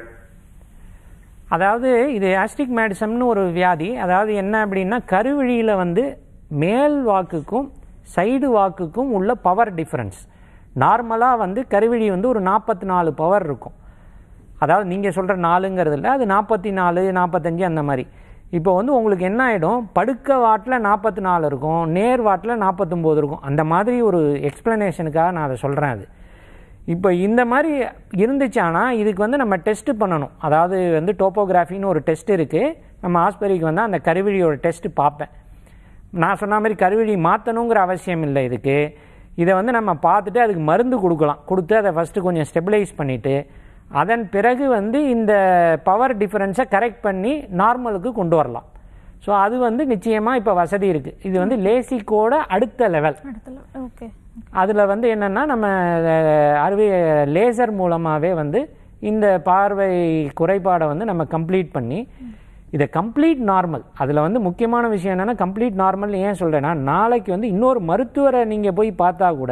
[SPEAKER 2] அதாவது இது ஆஸ்டிக் மேடிசம்னு ஒரு வியாதி அதாவது என்ன அப்படின்னா கருவழியில் வந்து மேல் வாக்குக்கும் சைடு வாக்குக்கும் உள்ள பவர் டிஃபரன்ஸ் நார்மலாக வந்து கருவிழி வந்து ஒரு நாற்பத்தி நாலு பவர் இருக்கும் அதாவது நீங்கள் சொல்கிற நாலுங்கிறது இல்லை அது நாற்பத்தி நாலு நாற்பத்தஞ்சு அந்த மாதிரி இப்போ வந்து உங்களுக்கு என்ன ஆகிடும் படுக்க வாட்டில் நாற்பத்தி நாலு இருக்கும் நேர் வாட்டில் நாற்பத்தொம்போது இருக்கும் அந்த மாதிரி ஒரு எக்ஸ்பிளனேஷனுக்காக நான் அதை சொல்கிறேன் அது இப்போ இந்த மாதிரி இருந்துச்சானா இதுக்கு வந்து நம்ம டெஸ்ட் பண்ணணும் அதாவது வந்து டோப்போகிராஃபின்னு ஒரு டெஸ்ட் இருக்குது நம்ம ஆஸ்பத்திரிக்கு வந்தால் அந்த கருவிழியோட டெஸ்ட் பார்ப்பேன் நான் சொன்ன மாதிரி கருவிழி மாற்றணுங்கிற அவசியம் இல்லை இதுக்கு இதை வந்து நம்ம பார்த்துட்டு அதுக்கு மருந்து கொடுக்கலாம் கொடுத்து அதை ஃபஸ்ட்டு கொஞ்சம் ஸ்டெபிளைஸ் பண்ணிவிட்டு அதன் பிறகு வந்து இந்த பவர் டிஃபரன்ஸை கரெக்ட் பண்ணி நார்மலுக்கு கொண்டு வரலாம் ஸோ அது வந்து நிச்சயமாக இப்போ வசதி இருக்குது இது வந்து லேசிக்கோட அடுத்த லெவல்
[SPEAKER 1] ஓகே
[SPEAKER 2] அதில் வந்து என்னென்னா நம்ம அஹ், அறுவை லேசர் மூலமாகவே வந்து இந்த பார்வை குறைபாடை வந்து நம்ம கம்ப்ளீட் பண்ணி இதை கம்ப்ளீட் நார்மல் அதில் வந்து முக்கியமான விஷயம் என்னென்னா கம்ப்ளீட் நார்மல் ஏன் சொல்கிறேன்னா நாளைக்கு வந்து இன்னொரு மருத்துவரை நீங்கள் போய் பார்த்தா கூட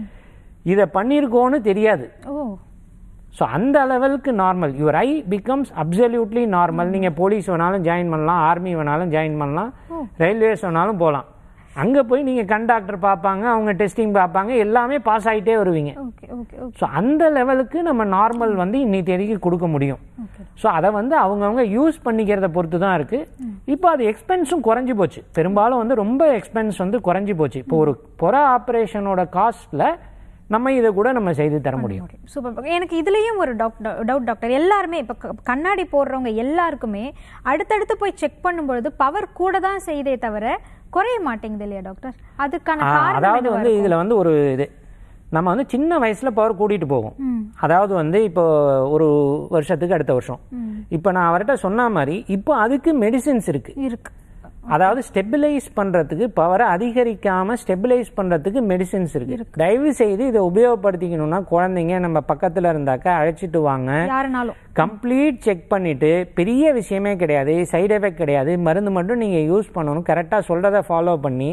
[SPEAKER 2] இதை பண்ணியிருக்கோன்னு தெரியாது
[SPEAKER 1] ஓ
[SPEAKER 2] ஸோ அந்த லெவலுக்கு normal your eye becomes absolutely normal நீங்கள் போலீஸ் வேணாலும் ஜாயின் பண்ணலாம் ஆர்மி வேணாலும் ஜாயின் பண்ணலாம் ரயில்வேஸ் வேணாலும் போகலாம் அங்கே போய் நீங்கள் கண்டாக்டர் பார்ப்பாங்க அவங்க டெஸ்டிங் பார்ப்பாங்க எல்லாமே பாஸ் ஆகிட்டே வருவீங்க
[SPEAKER 1] ஓகே ஓகே ஓகே
[SPEAKER 2] ஸோ அந்த லெவலுக்கு நம்ம நார்மல் வந்து இன்னைக்கு தேதிக்கு கொடுக்க முடியும் ஸோ அதை வந்து அவங்கவுங்க யூஸ் பண்ணிக்கிறத பொறுத்து தான் இருக்குது இப்போ அது எக்ஸ்பென்ஸும் குறைஞ்சி போச்சு பெரும்பாலும் வந்து ரொம்ப எக்ஸ்பென்ஸ் வந்து குறைஞ்சி போச்சு இப்போ ஒரு புற ஆப்ரேஷனோட காஸ்ட்டில் நம்ம இதை கூட நம்ம செய்து தர முடியும்
[SPEAKER 1] சூப்பர் எனக்கு இதுலயும் ஒரு டவுட் டாக்டர் எல்லாருமே இப்ப க- கண்ணாடி போடுறவங்க எல்லாருக்குமே அடுத்தடுத்து போய் செக் பண்ணும்பொழுது பவர் கூட தான் செய்தே தவிர குறைய மாட்டேங்குது இல்லையா டாக்டர் அதுக்கான
[SPEAKER 2] ஆ,
[SPEAKER 1] காரணம்
[SPEAKER 2] அதாவது
[SPEAKER 1] என்னவா
[SPEAKER 2] வந்து
[SPEAKER 1] இருக்கும்?
[SPEAKER 2] இதுல வந்து ஒரு இது நம்ம வந்து சின்ன வயசுல பவர் கூட்டிட்டு போகும்
[SPEAKER 1] ம்.
[SPEAKER 2] அதாவது வந்து இப்போ ஒரு வருஷத்துக்கு அடுத்த வருஷம்
[SPEAKER 1] ம்.
[SPEAKER 2] இப்போ நான் அவர்கிட்ட சொன்ன மாதிரி இப்போ அதுக்கு மெடிசின்ஸ் இருக்கு
[SPEAKER 1] இருக்கு
[SPEAKER 2] அதாவது ஸ்டெபிலைஸ் பண்றதுக்கு பவரை அதிகரிக்காம ஸ்டெபிலைஸ் பண்றதுக்கு மெடிசின்ஸ் இருக்கு தயவு செய்து இதை உபயோகப்படுத்திக்கணும்னா குழந்தைங்க நம்ம பக்கத்துல இருந்தாக்கா அழைச்சிட்டு வாங்க
[SPEAKER 1] யாருனாலும்
[SPEAKER 2] கம்ப்ளீட் செக் பண்ணிட்டு பெரிய விஷயமே கிடையாது சைடு எஃபெக்ட் கிடையாது மருந்து மட்டும் நீங்க யூஸ் பண்ணணும் கரெக்டாக சொல்றதை ஃபாலோ பண்ணி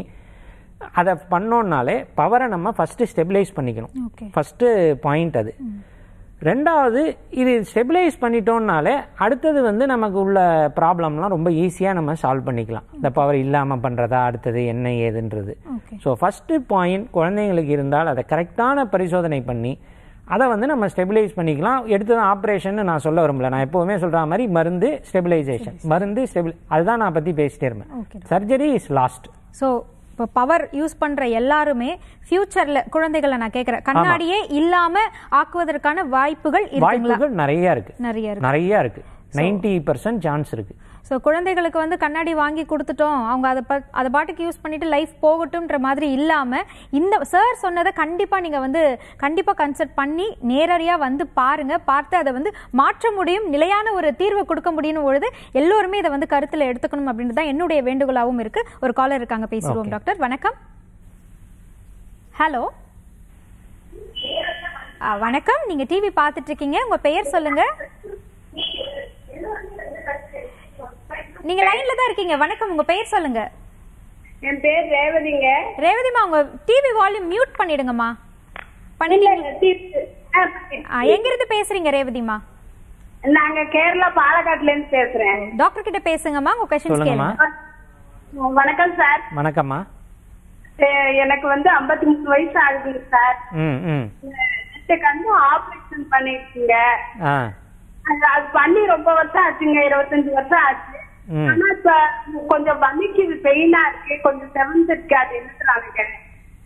[SPEAKER 2] அதை பண்ணோம்னாலே பவரை நம்ம ஃபர்ஸ்ட் ஸ்டெபிலைஸ் பண்ணிக்கணும்
[SPEAKER 1] ஓகே
[SPEAKER 2] ஃபர்ஸ்ட் பாயிண்ட் அது ரெண்டாவது இது ஸ்டெபிலைஸ் பண்ணிட்டோம்னாலே அடுத்தது வந்து நமக்கு உள்ள ப்ராப்ளம்லாம் ரொம்ப ஈஸியாக நம்ம சால்வ் பண்ணிக்கலாம் இந்த பவர் இல்லாமல் பண்ணுறதா அடுத்தது என்ன ஏதுன்றது
[SPEAKER 1] ஓகே
[SPEAKER 2] ஸோ ஃபஸ்ட்டு பாயிண்ட் குழந்தைங்களுக்கு இருந்தால் அதை கரெக்டான பரிசோதனை பண்ணி அதை வந்து நம்ம ஸ்டெபிலைஸ் பண்ணிக்கலாம் எடுத்தது ஆப்ரேஷன் நான் சொல்ல விரும்பல நான் எப்போவுமே சொல்கிற மாதிரி மருந்து ஸ்டெபிலைசேஷன் மருந்து ஸ்டெபிலை அதுதான் நான் பற்றி பேசிட்டே இருப்பேன்
[SPEAKER 1] okay
[SPEAKER 2] surgery is last
[SPEAKER 1] so இப்போ பவர் யூஸ் பண்ற எல்லாருமே ஃபியூச்சர்ல குழந்தைகளை நான் கேட்கறேன் கண்ணாடியே இல்லாம ஆக்குவதற்கான வாய்ப்புகள் இருக்குங்களா
[SPEAKER 2] வாய்ப்புகள் நிறைய இருக்கு
[SPEAKER 1] நிறைய இருக்கு
[SPEAKER 2] நிறைய இருக்கு நைன்டி பர்சன்ட் சான்ஸ் இருக்கு
[SPEAKER 1] ஸோ குழந்தைகளுக்கு வந்து கண்ணாடி வாங்கி கொடுத்துட்டோம் அவங்க அதை ப- அதை பாட்டுக்கு யூஸ் பண்ணிட்டு லைஃப் போகட்டும்ன்ற மாதிரி இல்லாம இந்த சார் சொன்னதை கண்டிப்பா நீங்க வந்து கண்டிப்பா கன்சல்ட் பண்ணி நேரடியா வந்து பாருங்க பார்த்து அதை வந்து மாற்ற முடியும் நிலையான ஒரு தீர்வை கொடுக்க முடியும் பொழுது எல்லோருமே இதை வந்து கருத்துல எடுத்துக்கணும் அப்படின்றது தான் என்னுடைய வேண்டுகோளாகவும் இருக்கு ஒரு காலர் இருக்காங்க பேசிடுவோம் டாக்டர் வணக்கம் ஹலோ வணக்கம் நீங்க டிவி பார்த்துட்டு இருக்கீங்க உங்க பெயர் சொல்லுங்க நீங்க லைன்ல தான் இருக்கீங்க வணக்கம் உங்க பெயர் சொல்லுங்க
[SPEAKER 11] என் பேர் ரேவதிங்க
[SPEAKER 1] ரேவதிமா உங்க டிவி வால்யூம் மியூட் பண்ணிடுங்கம்மா பண்ணிட்டீங்க ஆ, எங்க இருந்து பேசுறீங்க ரேவதிமா
[SPEAKER 11] நாங்க கேரளா பாலக்காட்டுல இருந்து பேசுறேன்
[SPEAKER 1] டாக்டர் கிட்ட பேசுங்கம்மா உங்க கொஸ்டின்ஸ்
[SPEAKER 2] சொல்லுங்கம்மா.
[SPEAKER 1] கேளுங்க
[SPEAKER 11] வணக்கம் சார்
[SPEAKER 2] வணக்கம்மா
[SPEAKER 11] எ- எனக்கு வந்து 53 மூணு வயசு ஆகுதுங்க சார்
[SPEAKER 2] ம் ம்
[SPEAKER 11] ரெண்டு கண்ணும் ஆபரேஷன் பண்ணிருக்கீங்க
[SPEAKER 2] ஆ
[SPEAKER 11] அது- அது பண்ணி ரொம்ப வருஷம் ஆச்சுங்க இருபத்தஞ்சு வருஷம் ஆச்சு
[SPEAKER 2] ம்.
[SPEAKER 11] ஆனா இப்ப கொஞ்சம் வலிக்குது பெயினா இருக்கு கொஞ்சம் செவன்சிருக்கு அது என்னன்னு கேட்டேன்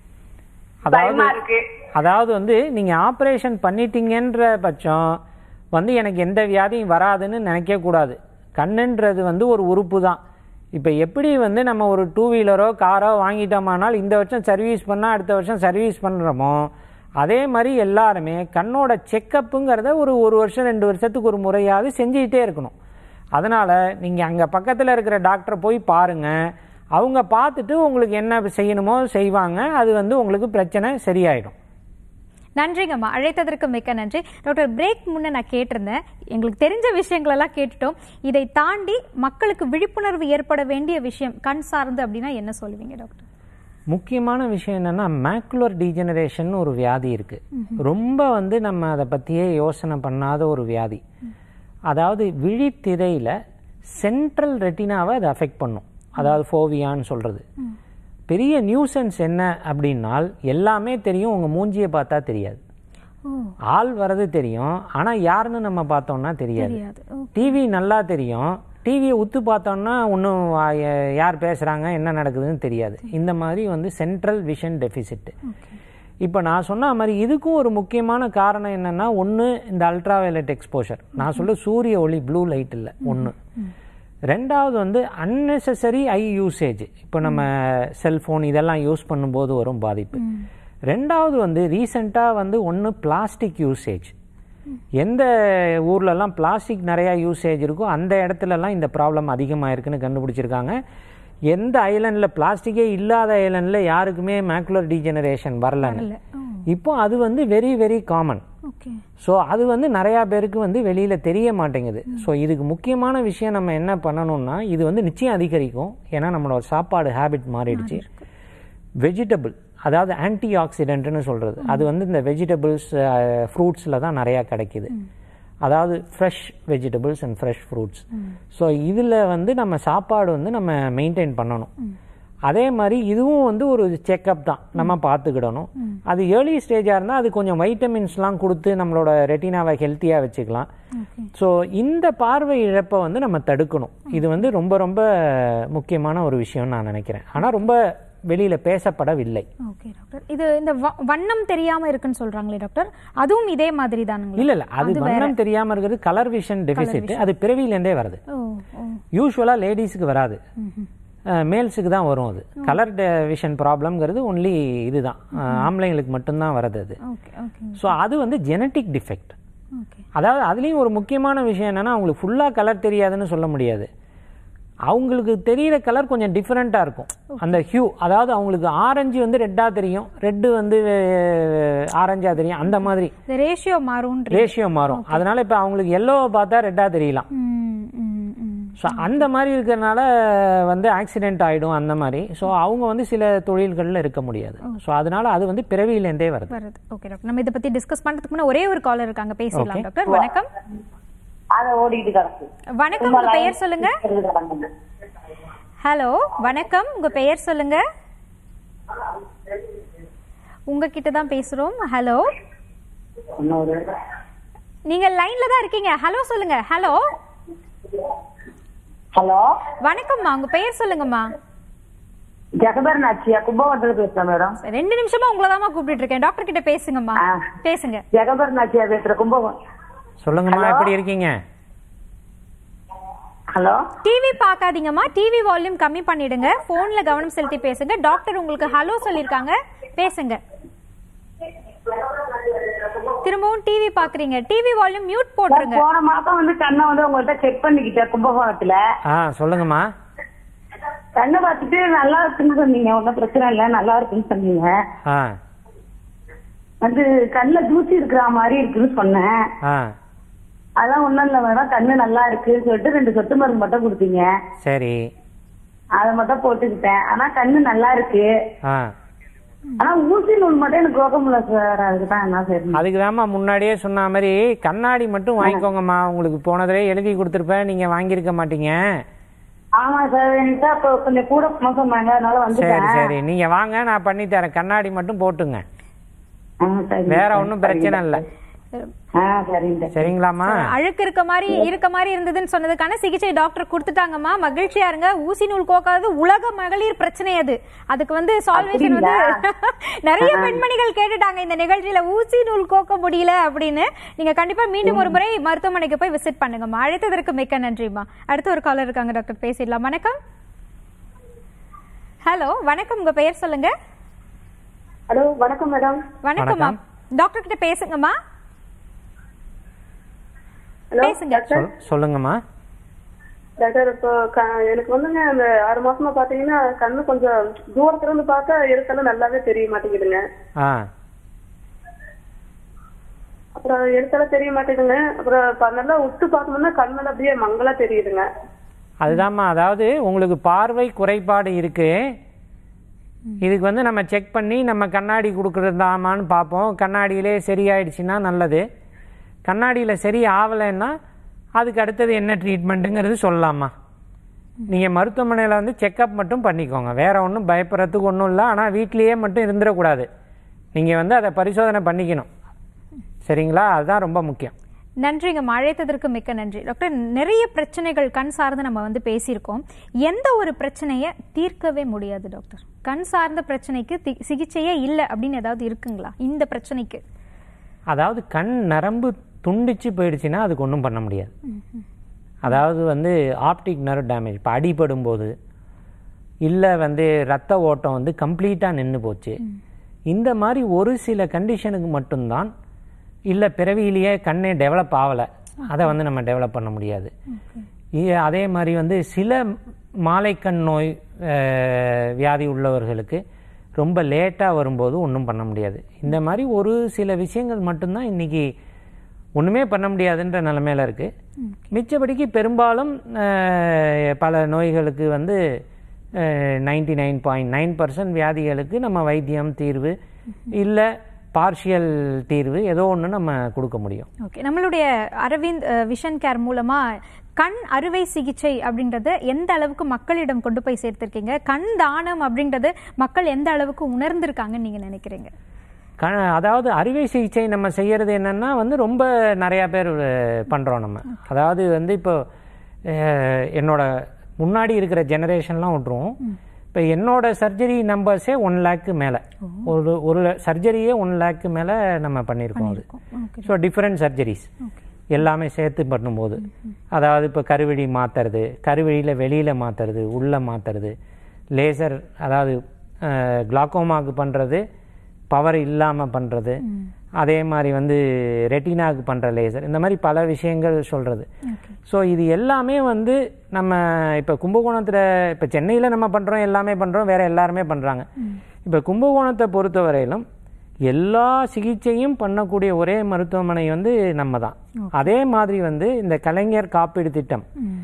[SPEAKER 2] அதாவது
[SPEAKER 11] பயமா இருக்கு
[SPEAKER 2] அதாவது வந்து நீங்க ஆப்ரேஷன் பண்ணிட்டீங்கன்ற பட்சம் வந்து எனக்கு எந்த வியாதியும் வராதுன்னு நினைக்க கூடாது கண்ணுன்றது வந்து ஒரு உறுப்பு தான் இப்போ எப்படி வந்து நம்ம ஒரு டூ வீலரோ காரோ வாங்கிட்டோமானால் இந்த வருஷம் சர்வீஸ் பண்ணால் அடுத்த வருஷம் சர்வீஸ் பண்ணுறோமோ அதே மாதிரி எல்லாருமே கண்ணோட செக்கப்புங்கிறத ஒரு ஒரு வருஷம் ரெண்டு வருஷத்துக்கு ஒரு முறையாவது செஞ்சுக்கிட்டே இருக்கணும் அதனால் நீங்கள் அங்கே பக்கத்தில் இருக்கிற டாக்டரை போய் பாருங்கள் அவங்க பார்த்துட்டு உங்களுக்கு என்ன செய்யணுமோ செய்வாங்க அது வந்து உங்களுக்கு பிரச்சனை சரியாயிடும்
[SPEAKER 1] நன்றிங்கம்மா அழைத்ததற்கு மிக்க நன்றி டாக்டர் பிரேக் முன்ன நான் கேட்டிருந்தேன் எங்களுக்கு தெரிஞ்ச விஷயங்கள் எல்லாம் கேட்டுட்டோம் இதை தாண்டி மக்களுக்கு விழிப்புணர்வு ஏற்பட வேண்டிய விஷயம் கண் சார்ந்து அப்படின்னா என்ன சொல்லுவீங்க டாக்டர்
[SPEAKER 2] முக்கியமான விஷயம் என்னன்னா மேக்குலர் டீஜெனரேஷன் ஒரு வியாதி இருக்கு ரொம்ப வந்து நம்ம அதை பற்றியே யோசனை பண்ணாத ஒரு வியாதி அதாவது விழித்திரையில சென்ட்ரல் ரெட்டினாவை அது அஃபெக்ட் பண்ணும் அதாவது ஃபோவியான்னு சொல்றது பெரிய நியூசன்ஸ் என்ன அப்படின்னால் எல்லாமே தெரியும் உங்க மூஞ்சியை பார்த்தா தெரியாது ஆள் வர்றது தெரியும் ஆனா யாருன்னு நம்ம பார்த்தோம்னா தெரியாது
[SPEAKER 1] தெரியாது ஓ,
[SPEAKER 2] டிவி நல்லா தெரியும் டிவியை உத்து பார்த்தோம்னா ஒன்றும் யார் பேசுகிறாங்க என்ன நடக்குதுன்னு தெரியாது இந்த மாதிரி வந்து சென்ட்ரல் விஷன் டெபிசிட் இப்போ நான் சொன்ன மாதிரி இதுக்கும் ஒரு முக்கியமான காரணம் என்னன்னா ஒன்று இந்த அல்ட்ராவயலட் எக்ஸ்போஷர் நான் சொல்ல சூரிய ஒளி ப்ளூ லைட் இல்லை ஒன்று ரெண்டாவது வந்து அன்னெசரி ஐ யூசேஜ் இப்போ நம்ம செல்ஃபோன் இதெல்லாம் யூஸ் பண்ணும்போது வரும் பாதிப்பு ரெண்டாவது வந்து ரீசெண்டாக வந்து ஒன்று பிளாஸ்டிக் யூசேஜ் எந்த ஊர்லலாம் பிளாஸ்டிக் நிறையா யூசேஜ் இருக்கோ அந்த இடத்துலலாம் இந்த ப்ராப்ளம் அதிகமாக இருக்குன்னு கண்டுபிடிச்சிருக்காங்க எந்த ஐலண்டில் பிளாஸ்டிக்கே இல்லாத ஐலண்டில் யாருக்குமே மேக்குலர் டீஜெனரேஷன் வரலன்னு இப்போ அது வந்து very very common
[SPEAKER 1] okay
[SPEAKER 2] so அது வந்து நிறையா பேருக்கு வந்து வெளியில் தெரிய மாட்டேங்குது ஸோ இதுக்கு முக்கியமான விஷயம் நம்ம என்ன பண்ணணும்னா இது வந்து நிச்சயம் அதிகரிக்கும் ஏன்னா நம்மளோட சாப்பாடு ஹேபிட் மாறிடுச்சு வெஜிடபிள் அதாவது ஆன்டி ஆக்சிடென்ட்னு சொல்கிறது அது வந்து இந்த வெஜிடபிள்ஸ் ஃப்ரூட்ஸில் தான் நிறையா கிடைக்குது அதாவது fresh vegetables and fresh fruits so இதில் வந்து நம்ம சாப்பாடு வந்து நம்ம மெயின்டைன் பண்ணணும் அதே மாதிரி இதுவும் வந்து ஒரு செக்கப் தான் நம்ம பார்த்துக்கிடணும் அது ஏர்லி ஸ்டேஜாக இருந்தால் அது கொஞ்சம் வைட்டமின்ஸ்லாம் கொடுத்து நம்மளோட ரெட்டினாவை ஹெல்த்தியாக வச்சுக்கலாம் ஸோ இந்த பார்வை இழப்பை வந்து நம்ம தடுக்கணும் இது வந்து ரொம்ப ரொம்ப முக்கியமான ஒரு விஷயம்னு நான் நினைக்கிறேன் ஆனால் ரொம்ப வெளியில பேசப்படவில்லை
[SPEAKER 1] ஓகே டாக்டர் இது இந்த வ- வண்ணம் தெரியாம இருக்குன்னு சொல்றாங்களே டாக்டர் அதுவும் இதே மாதிரி தானுங்களா
[SPEAKER 2] இல்ல இல்ல அது வண்ணம் தெரியாம இருக்கிறது கலர் விஷன் டெபிசிட் அது பிறவியிலேருந்தே வருது
[SPEAKER 1] ஓ ஓ
[SPEAKER 2] யூஸ்வலா லேடிஸ்க்கு வராது மேல்ஸுக்கு தான் வரும் அது கலர் விஷன் ப்ராப்ளம்ங்கிறது ஒன்லி இதுதான் அஹ், ஆம்பளைங்களுக்கு மட்டும்தான் வருது அது
[SPEAKER 1] ஓகே ஓகே
[SPEAKER 2] ஸோ அது வந்து ஜெனட்டிக் டிஃபெக்ட்
[SPEAKER 1] ஓகே
[SPEAKER 2] அதாவது அதுலேயும் ஒரு முக்கியமான விஷயம் என்னன்னா அவங்களுக்கு ஃபுல்லாக கலர் தெரியாதுன்னு சொல்ல முடியாது அவங்களுக்கு தெரியிற கலர் கொஞ்சம் டிஃப்ரெண்ட்டாக இருக்கும் அந்த ஹியூ அதாவது அவங்களுக்கு ஆரஞ்சு வந்து ரெட்டாக தெரியும் ரெட்டு வந்து ஆரஞ்சாக தெரியும் அந்த மாதிரி
[SPEAKER 1] இந்த ரேஷியோ மாறும்
[SPEAKER 2] ரேஷியோ மாறும் அதனால இப்போ அவங்களுக்கு எல்லோவை பார்த்தா ரெட்டாக தெரியலாம் ஸோ அந்த மாதிரி இருக்கிறனால வந்து ஆக்சிடென்ட் ஆகிடும் அந்த மாதிரி ஸோ அவங்க வந்து சில தொழில்களில் இருக்க முடியாது ஸோ அதனால அது வந்து பிறவியிலேருந்தே வருது
[SPEAKER 1] வருது ஓகே டாக்டர் நம்ம இதை பத்தி டிஸ்கஸ் பண்றதுக்கு முன்ன ஒரே ஒரு காலர் இருக்காங்க பேசலாம்
[SPEAKER 2] Okay.
[SPEAKER 1] டாக்டர் வணக்கம்
[SPEAKER 8] அத ஓடிட்டு கிடக்கு
[SPEAKER 1] வணக்கம் உங்க பெயர் சொல்லுங்க ஹலோ வணக்கம் உங்க பெயர் சொல்லுங்க உங்ககிட்ட தான் பேசுறோம் ஹலோ நீங்க லைன்ல தான் இருக்கீங்க ஹலோ சொல்லுங்க ஹலோ
[SPEAKER 8] ஹலோ
[SPEAKER 1] வணக்கம்மா உங்க பெயர் சொல்லுங்கம்மா
[SPEAKER 8] ஜெகபர் நாச்சியா கும்பகோணத்துல பேசுறேன் மேடம்
[SPEAKER 1] ரெண்டு நிமிஷமா உங்களை தான் கூப்பிட்டு இருக்கேன் டாக்டர் கிட்ட பேசுங்கம்மா
[SPEAKER 8] ஆ.
[SPEAKER 1] பேசுங்க
[SPEAKER 8] ஜெகபர் நாச்சியா பேசுறேன் கும்பகோணம்
[SPEAKER 2] சொல்லுங்கம்மா எப்படி இருக்கீங்க
[SPEAKER 8] ஹலோ
[SPEAKER 1] டிவி பார்க்காதீங்கம்மா டிவி வால்யூம் கம்மி பண்ணிடுங்க போன்ல கவனம் செலுத்தி பேசுங்க டாக்டர் உங்களுக்கு ஹலோ சொல்லிருக்காங்க பேசுங்க திரும்பவும் டிவி பாக்குறீங்க டிவி வால்யூம் மியூட் போட்டுருங்க
[SPEAKER 8] போன மாசம் வந்து கண்ணை வந்து உங்கள்ட்ட செக் பண்ணிக்கிட்டேன் கும்பகோணத்துல
[SPEAKER 2] ஆ சொல்லுங்கம்மா
[SPEAKER 8] கண்ணை பார்த்துட்டு நல்லா இருக்குன்னு சொன்னீங்க ஒன்றும் பிரச்சனை இல்லை நல்லா இருக்குன்னு சொன்னீங்க
[SPEAKER 2] ஆ
[SPEAKER 8] வந்து கண்ணுல தூசி இருக்கிற மாதிரி இருக்குன்னு சொன்னேன்
[SPEAKER 2] ஆ
[SPEAKER 8] அதான் ஒண்ணும் இல்ல மேடம் கண்ணு நல்லா இருக்குன்னு சொல்லிட்டு ரெண்டு சொட்டு மருந்து மட்டும் கொடுத்தீங்க
[SPEAKER 2] சரி
[SPEAKER 8] அதை மட்டும் போட்டுக்கிட்டேன் ஆனா கண்ணு நல்லா இருக்கு
[SPEAKER 2] ஆ
[SPEAKER 8] ஆனா ஊசி நூல் மட்டும் எனக்கு ரோகம் இல்ல சார் அதுக்குதான் என்ன செய்யணும்
[SPEAKER 2] அதுக்கு முன்னாடியே சொன்ன மாதிரி கண்ணாடி மட்டும் வாங்கிக்கோங்கம்மா உங்களுக்கு போன தடவை எழுதி கொடுத்துருப்பேன் நீங்க வாங்கியிருக்க மாட்டீங்க
[SPEAKER 8] ஆமா சார் என்கிட்ட அப்ப கொஞ்சம் கூட பண்ண சொன்னாங்க அதனால
[SPEAKER 2] சரி
[SPEAKER 8] வந்துட்டேன்
[SPEAKER 2] சரி நீங்க வாங்க நான் பண்ணி தரேன் கண்ணாடி மட்டும் போட்டுங்க
[SPEAKER 8] ஆ, சரி.
[SPEAKER 2] வேற ஒன்றும் பிரச்சனை இல்லை
[SPEAKER 7] ஆ சரிங்க
[SPEAKER 2] சரிங்களாம்மா
[SPEAKER 1] அழுக்கு இருக்க மாதிரி இருக்க மாதிரி இருந்ததுன்னு சொன்னதுக்கான சிகிச்சை டாக்டர் கொடுத்துட்டாங்கம்மா மகிழ்ச்சியா இருங்க ஊசி நூல் கோக்காதது உலக மகளிர் பிரச்சனை அது அதுக்கு வந்து சால்வேஷன் வந்து நிறைய பெண்மணிகள் கேட்டுட்டாங்க இந்த நிகழ்ச்சியில ஊசி நூல் கோக்க முடியல அப்படின்னு நீங்க கண்டிப்பா மீண்டும் ஒரு முறை மருத்துவமனைக்கு போய் விசிட் பண்ணுங்கம்மா அழைத்ததற்கு மிக்க நன்றிம்மா அடுத்து ஒரு காலர் இருக்காங்க டாக்டர் பேசிடலாம் வணக்கம் ஹலோ வணக்கம் உங்க பெயர் சொல்லுங்க
[SPEAKER 11] ஹலோ வணக்கம் மேடம்
[SPEAKER 1] வணக்கம்மா டாக்டர் கிட்ட பேசுங்கம்மா
[SPEAKER 11] ஹலோ
[SPEAKER 1] பேசுங்க
[SPEAKER 11] டாக்டர்
[SPEAKER 2] சொல்- சொல்லுங்கம்மா
[SPEAKER 11] டாக்டர் இப்போ க- எனக்கு வந்துங்க அந்த ஆறு மாசமா பாத்தீங்கன்னா கண்ணு கொஞ்சம் தூரத்துல இருந்து பார்த்தா எடுத்தாலும் நல்லாவே தெரிய மாட்டேங்குதுங்க
[SPEAKER 2] ஆ
[SPEAKER 11] அப்புறம் எடுத்தாலும் தெரிய மாட்டேங்குதுங்க அப்புறம் ப- நல்லா உத்து பார்க்கணும்னா கண்ணெல்லாம் அப்படியே மங்களா தெரியுதுங்க
[SPEAKER 2] அதுதாம்மா அதாவது உங்களுக்கு பார்வை குறைபாடு இருக்கு இதுக்கு வந்து நம்ம செக் பண்ணி நம்ம கண்ணாடி கொடுக்குறதாமான்னு பார்ப்போம் கண்ணாடியிலே சரியாயிடுச்சுன்னா நல்லது கண்ணாடியில் சரி ஆகலைன்னா அதுக்கு அடுத்தது என்ன ட்ரீட்மெண்ட்டுங்கிறது சொல்லலாமா நீங்கள் மருத்துவமனையில் வந்து செக்கப் மட்டும் பண்ணிக்கோங்க வேற ஒன்றும் பயப்படுறதுக்கு ஒன்றும் இல்லை ஆனால் வீட்லேயே மட்டும் இருந்துடக்கூடாது நீங்கள் வந்து அதை பரிசோதனை பண்ணிக்கணும் சரிங்களா அதுதான் ரொம்ப முக்கியம்
[SPEAKER 1] நன்றிங்கம்மா அழைத்ததற்கு மிக்க நன்றி டாக்டர் நிறைய பிரச்சனைகள் கண் சார்ந்து நம்ம வந்து பேசியிருக்கோம் எந்த ஒரு பிரச்சனையை தீர்க்கவே முடியாது டாக்டர் கண் சார்ந்த பிரச்சனைக்கு தி- சிகிச்சையே இல்லை அப்படின்னு ஏதாவது இருக்குங்களா இந்த பிரச்சனைக்கு
[SPEAKER 2] அதாவது கண் நரம்பு துண்டிச்சு போயிடுச்சுன்னா அதுக்கு ஒன்றும் பண்ண முடியாது அதாவது வந்து ஆப்டிக் நர்வ் டேமேஜ் இப்போ அடிபடும் போது இல்லை வந்து ரத்த ஓட்டம் வந்து கம்ப்ளீட்டாக நின்று போச்சு இந்த மாதிரி ஒரு சில கண்டிஷனுக்கு மட்டும்தான் இல்லை பிறவியிலேயே கண்ணே டெவலப் ஆகலை அதை வந்து நம்ம டெவலப் பண்ண முடியாது இ- அதே மாதிரி வந்து சில மாலைக்கண் நோய் அஹ், வியாதி உள்ளவர்களுக்கு ரொம்ப லேட்டாக வரும்போது ஒன்றும் பண்ண முடியாது இந்த மாதிரி ஒரு சில விஷயங்கள் மட்டும்தான் இன்னைக்கு ஒன்றுமே பண்ண முடியாதுன்ற நிலமையில இருக்குது மிச்சபடிக்கு பெரும்பாலும் அஹ், பல நோய்களுக்கு வந்து ninety nine point nine percent வியாதிகளுக்கு நம்ம வைத்தியம் தீர்வு இல்லை பார்ஷியல் தீர்வு ஏதோ ஒன்று நம்ம கொடுக்க முடியும்
[SPEAKER 1] ஓகே நம்மளுடைய அரவிந்த் அஹ், விஷன் கேர் மூலமா கண் அறுவை சிகிச்சை அப்படின்றத எந்த அளவுக்கு மக்களிடம் கொண்டு போய் சேர்த்திருக்கீங்க கண் தானம் அப்படின்றது மக்கள் எந்த அளவுக்கு உணர்ந்திருக்காங்கன்னு நீங்க நினைக்கிறீங்க
[SPEAKER 2] க அதாவது அறுவை சிகிச்சை நம்ம செய்யறது என்னன்னா வந்து ரொம்ப நிறையா பேர் அஹ், பண்றோம் நம்ம அதாவது வந்து இப்போ அஹ், என்னோட முன்னாடி இருக்கிற ஜெனரேஷன்லாம் விட்டுருவோம் இப்போ என்னோட சர்ஜரி நம்பர்ஸே ஒன் லேக்கு மேலே ஒரு ஒரு சர்ஜரியே ஒன் லேக்கு மேலே நம்ம பண்ணியிருக்கோம் அது ஸோ டிஃப்ரெண்ட் சர்ஜரிஸ் எல்லாமே சேர்த்து பண்ணும்போது அதாவது இப்போ கருவழி மாற்றுறது கருவழியில் வெளியில் மாற்றுறது உள்ளே மாற்றுறது லேசர் அதாவது கிளாக்கோமாவுக்கு பண்ணுறது பவர் இல்லாமல் பண்ணுறது அதே மாதிரி வந்து ரெட்டினாவுக்கு பண்ணுற லேசர் இந்த மாதிரி பல விஷயங்கள் சொல்கிறது ஸோ இது எல்லாமே வந்து நம்ம இப்போ கும்பகோணத்தில் இப்போ சென்னையில் நம்ம பண்ணுறோம் எல்லாமே பண்ணுறோம் வேற எல்லாருமே பண்ணுறாங்க இப்போ கும்பகோணத்தை பொறுத்தவரையிலும் எல்லா சிகிச்சையும் பண்ணக்கூடிய ஒரே மருத்துவமனை வந்து நம்ம தான் அதே மாதிரி வந்து இந்த கலைஞர் காப்பீடு திட்டம்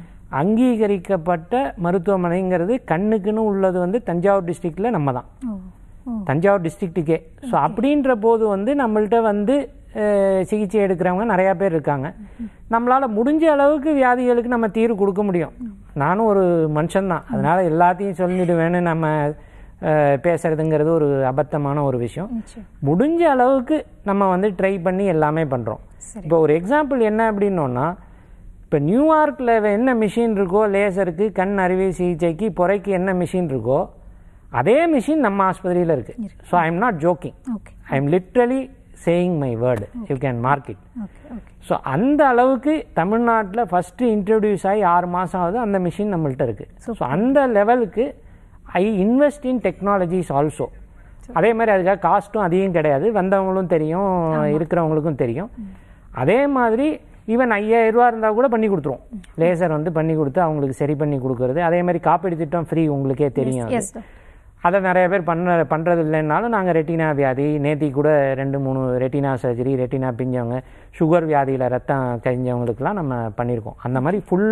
[SPEAKER 2] அங்கீகரிக்கப்பட்ட மருத்துவமனைங்கிறது கண்ணுக்குன்னு உள்ளது வந்து தஞ்சாவூர் டிஸ்ட்ரிக்ட்ல நம்ம தான் தஞ்சாவூர் டிஸ்ட்ரிக்ட்டுக்கே ஸோ அப்படின்ற போது வந்து நம்மள்ட்ட வந்து அஹ், சிகிச்சை எடுக்கிறவங்க நிறையா பேர் இருக்காங்க நம்மளால் முடிஞ்ச அளவுக்கு வியாதிகளுக்கு நம்ம தீர்வு கொடுக்க முடியும் நானும் ஒரு மனுஷன்தான் அதனால எல்லாத்தையும் சொல்லிடுவேன்னு நம்ம அஹ், பேசுறதுங்கிறது ஒரு அபத்தமான ஒரு விஷயம் முடிஞ்ச அளவுக்கு நம்ம வந்து ட்ரை பண்ணி எல்லாமே பண்ணுறோம் இப்போ ஒரு எக்ஸாம்பிள் என்ன அப்படின்னோன்னா இப்போ நியூயார்க்கில் என்ன மிஷின் இருக்கோ லேசருக்கு கண் அறுவை சிகிச்சைக்கு புறைக்கு என்ன மிஷின் இருக்கோ அதே மிஷின் நம்ம ஆஸ்பத்திரியில் இருக்கு so I am not joking I am literally saying my word you can mark it so அந்த அளவுக்கு தமிழ்நாட்டில் ஃபஸ்ட்டு இன்ட்ரடியூஸ் ஆகி ஆறு மாதம் ஆகுது அந்த மிஷின் நம்மள்ட்ட இருக்கு ஸோ அந்த லெவலுக்கு I invest in technologies also அதே மாதிரி அதுக்காக காஸ்ட்டும் அதிகம் கிடையாது வந்தவங்களும் தெரியும் இருக்கிறவங்களுக்கும் தெரியும் அதே மாதிரி ஈவன் ஐயாயிரம் ரூபா இருந்தால் கூட பண்ணி கொடுத்துருவோம் லேசர் வந்து பண்ணி கொடுத்து அவங்களுக்கு சரி பண்ணி கொடுக்கறது அதே மாதிரி காப்பீடு திட்டம் ஃப்ரீ உங்களுக்கே தெரியும் அது.
[SPEAKER 1] எஸ்
[SPEAKER 2] அதை நிறைய பேர் பண்ண பண்ணுறது இல்லைன்னாலும் நாங்கள் ரெட்டினா வியாதி நேத்தி கூட ரெண்டு மூணு ரெட்டினா சர்ஜரி ரெட்டினா பிஞ்சவங்க சுகர் வியாதியில் ரத்தம் கழிஞ்சவங்களுக்குலாம் நம்ம பண்ணியிருக்கோம் அந்த மாதிரி ஃபுல்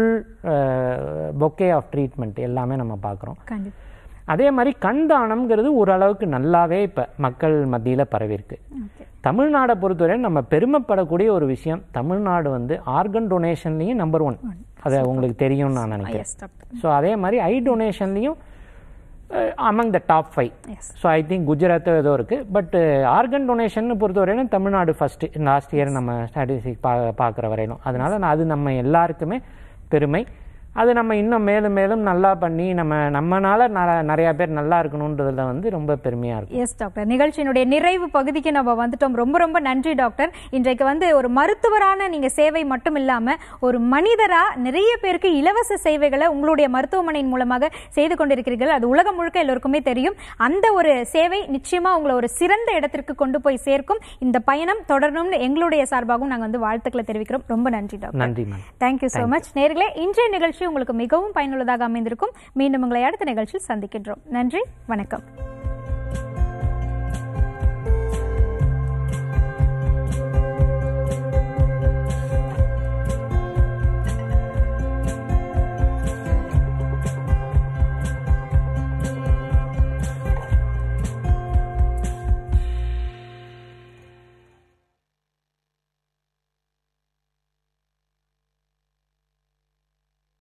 [SPEAKER 2] பொக்கே ஆஃப் ட்ரீட்மெண்ட் எல்லாமே நம்ம பார்க்குறோம்
[SPEAKER 1] கண்டிப்பா
[SPEAKER 2] அதே மாதிரி கண் தானம்ங்கிறது ஓரளவுக்கு நல்லாவே இப்போ மக்கள் மத்தியில் பரவிருக்கு தமிழ்நாடை பொறுத்தவரை நம்ம பெருமைப்படக்கூடிய ஒரு விஷயம் தமிழ்நாடு வந்து ஆர்கன் டொனேஷன்லேயும் நம்பர் ஒன் அது உங்களுக்கு தெரியும்னு நான் நினைக்கிறேன்
[SPEAKER 1] எஸ் டாக்டர்
[SPEAKER 2] ஸோ அதே மாதிரி ஐ டொனேஷன்லேயும் among the top five so I think குஜராத்தோ ஏதோ இருக்குது பட் ஆர்கன் டொனேஷன் பொறுத்தவரையிலும் தமிழ்நாடு ஃபஸ்ட்டு லாஸ்ட் இயர் நம்ம ஸ்டாட்டிஸ்டிக் பா பார்க்குற வரையிலும் அதனால நான் அது நம்ம எல்லாருக்குமே பெருமை அது நம்ம இன்னும் மேலும் மேலும் நல்லா பண்ணி நம்ம நம்மனால ந- நிறைய பேர் நல்லா இருக்கணுன்றதுல வந்து ரொம்ப பெருமையாக இருக்கும்
[SPEAKER 1] எஸ் டாக்டர் நிகழ்ச்சியினுடைய நிறைவு பகுதிக்கு நம்ம வந்துட்டோம் ரொம்ப ரொம்ப நன்றி டாக்டர் இன்றைக்கு வந்து ஒரு மருத்துவரான நீங்க சேவை மட்டும் இல்லாம ஒரு மனிதரா நிறைய பேருக்கு இலவச சேவைகளை உங்களுடைய மருத்துவமனையின் மூலமாக செய்து கொண்டிருக்கிறீர்கள் அது உலகம் முழுக்க எல்லோருக்குமே தெரியும் அந்த ஒரு சேவை நிச்சயமா உங்களை ஒரு சிறந்த இடத்திற்கு கொண்டு போய் சேர்க்கும் இந்த பயணம் தொடரணும்னு எங்களுடைய சார்பாகவும் நாங்க வந்து வாழ்த்துக்களை தெரிவிக்கிறோம் ரொம்ப நன்றி டாக்டர்
[SPEAKER 2] நன்றி மேம்
[SPEAKER 1] தேங்க்யூ so மச் நேர்களே இன்றைய நிகழ்ச்சி உங்களுக்கு மிகவும் பயனுள்ளதாக அமைந்திருக்கும் மீண்டும் உங்களை அடுத்த நிகழ்ச்சியில் சந்திக்கின்றோம் நன்றி வணக்கம்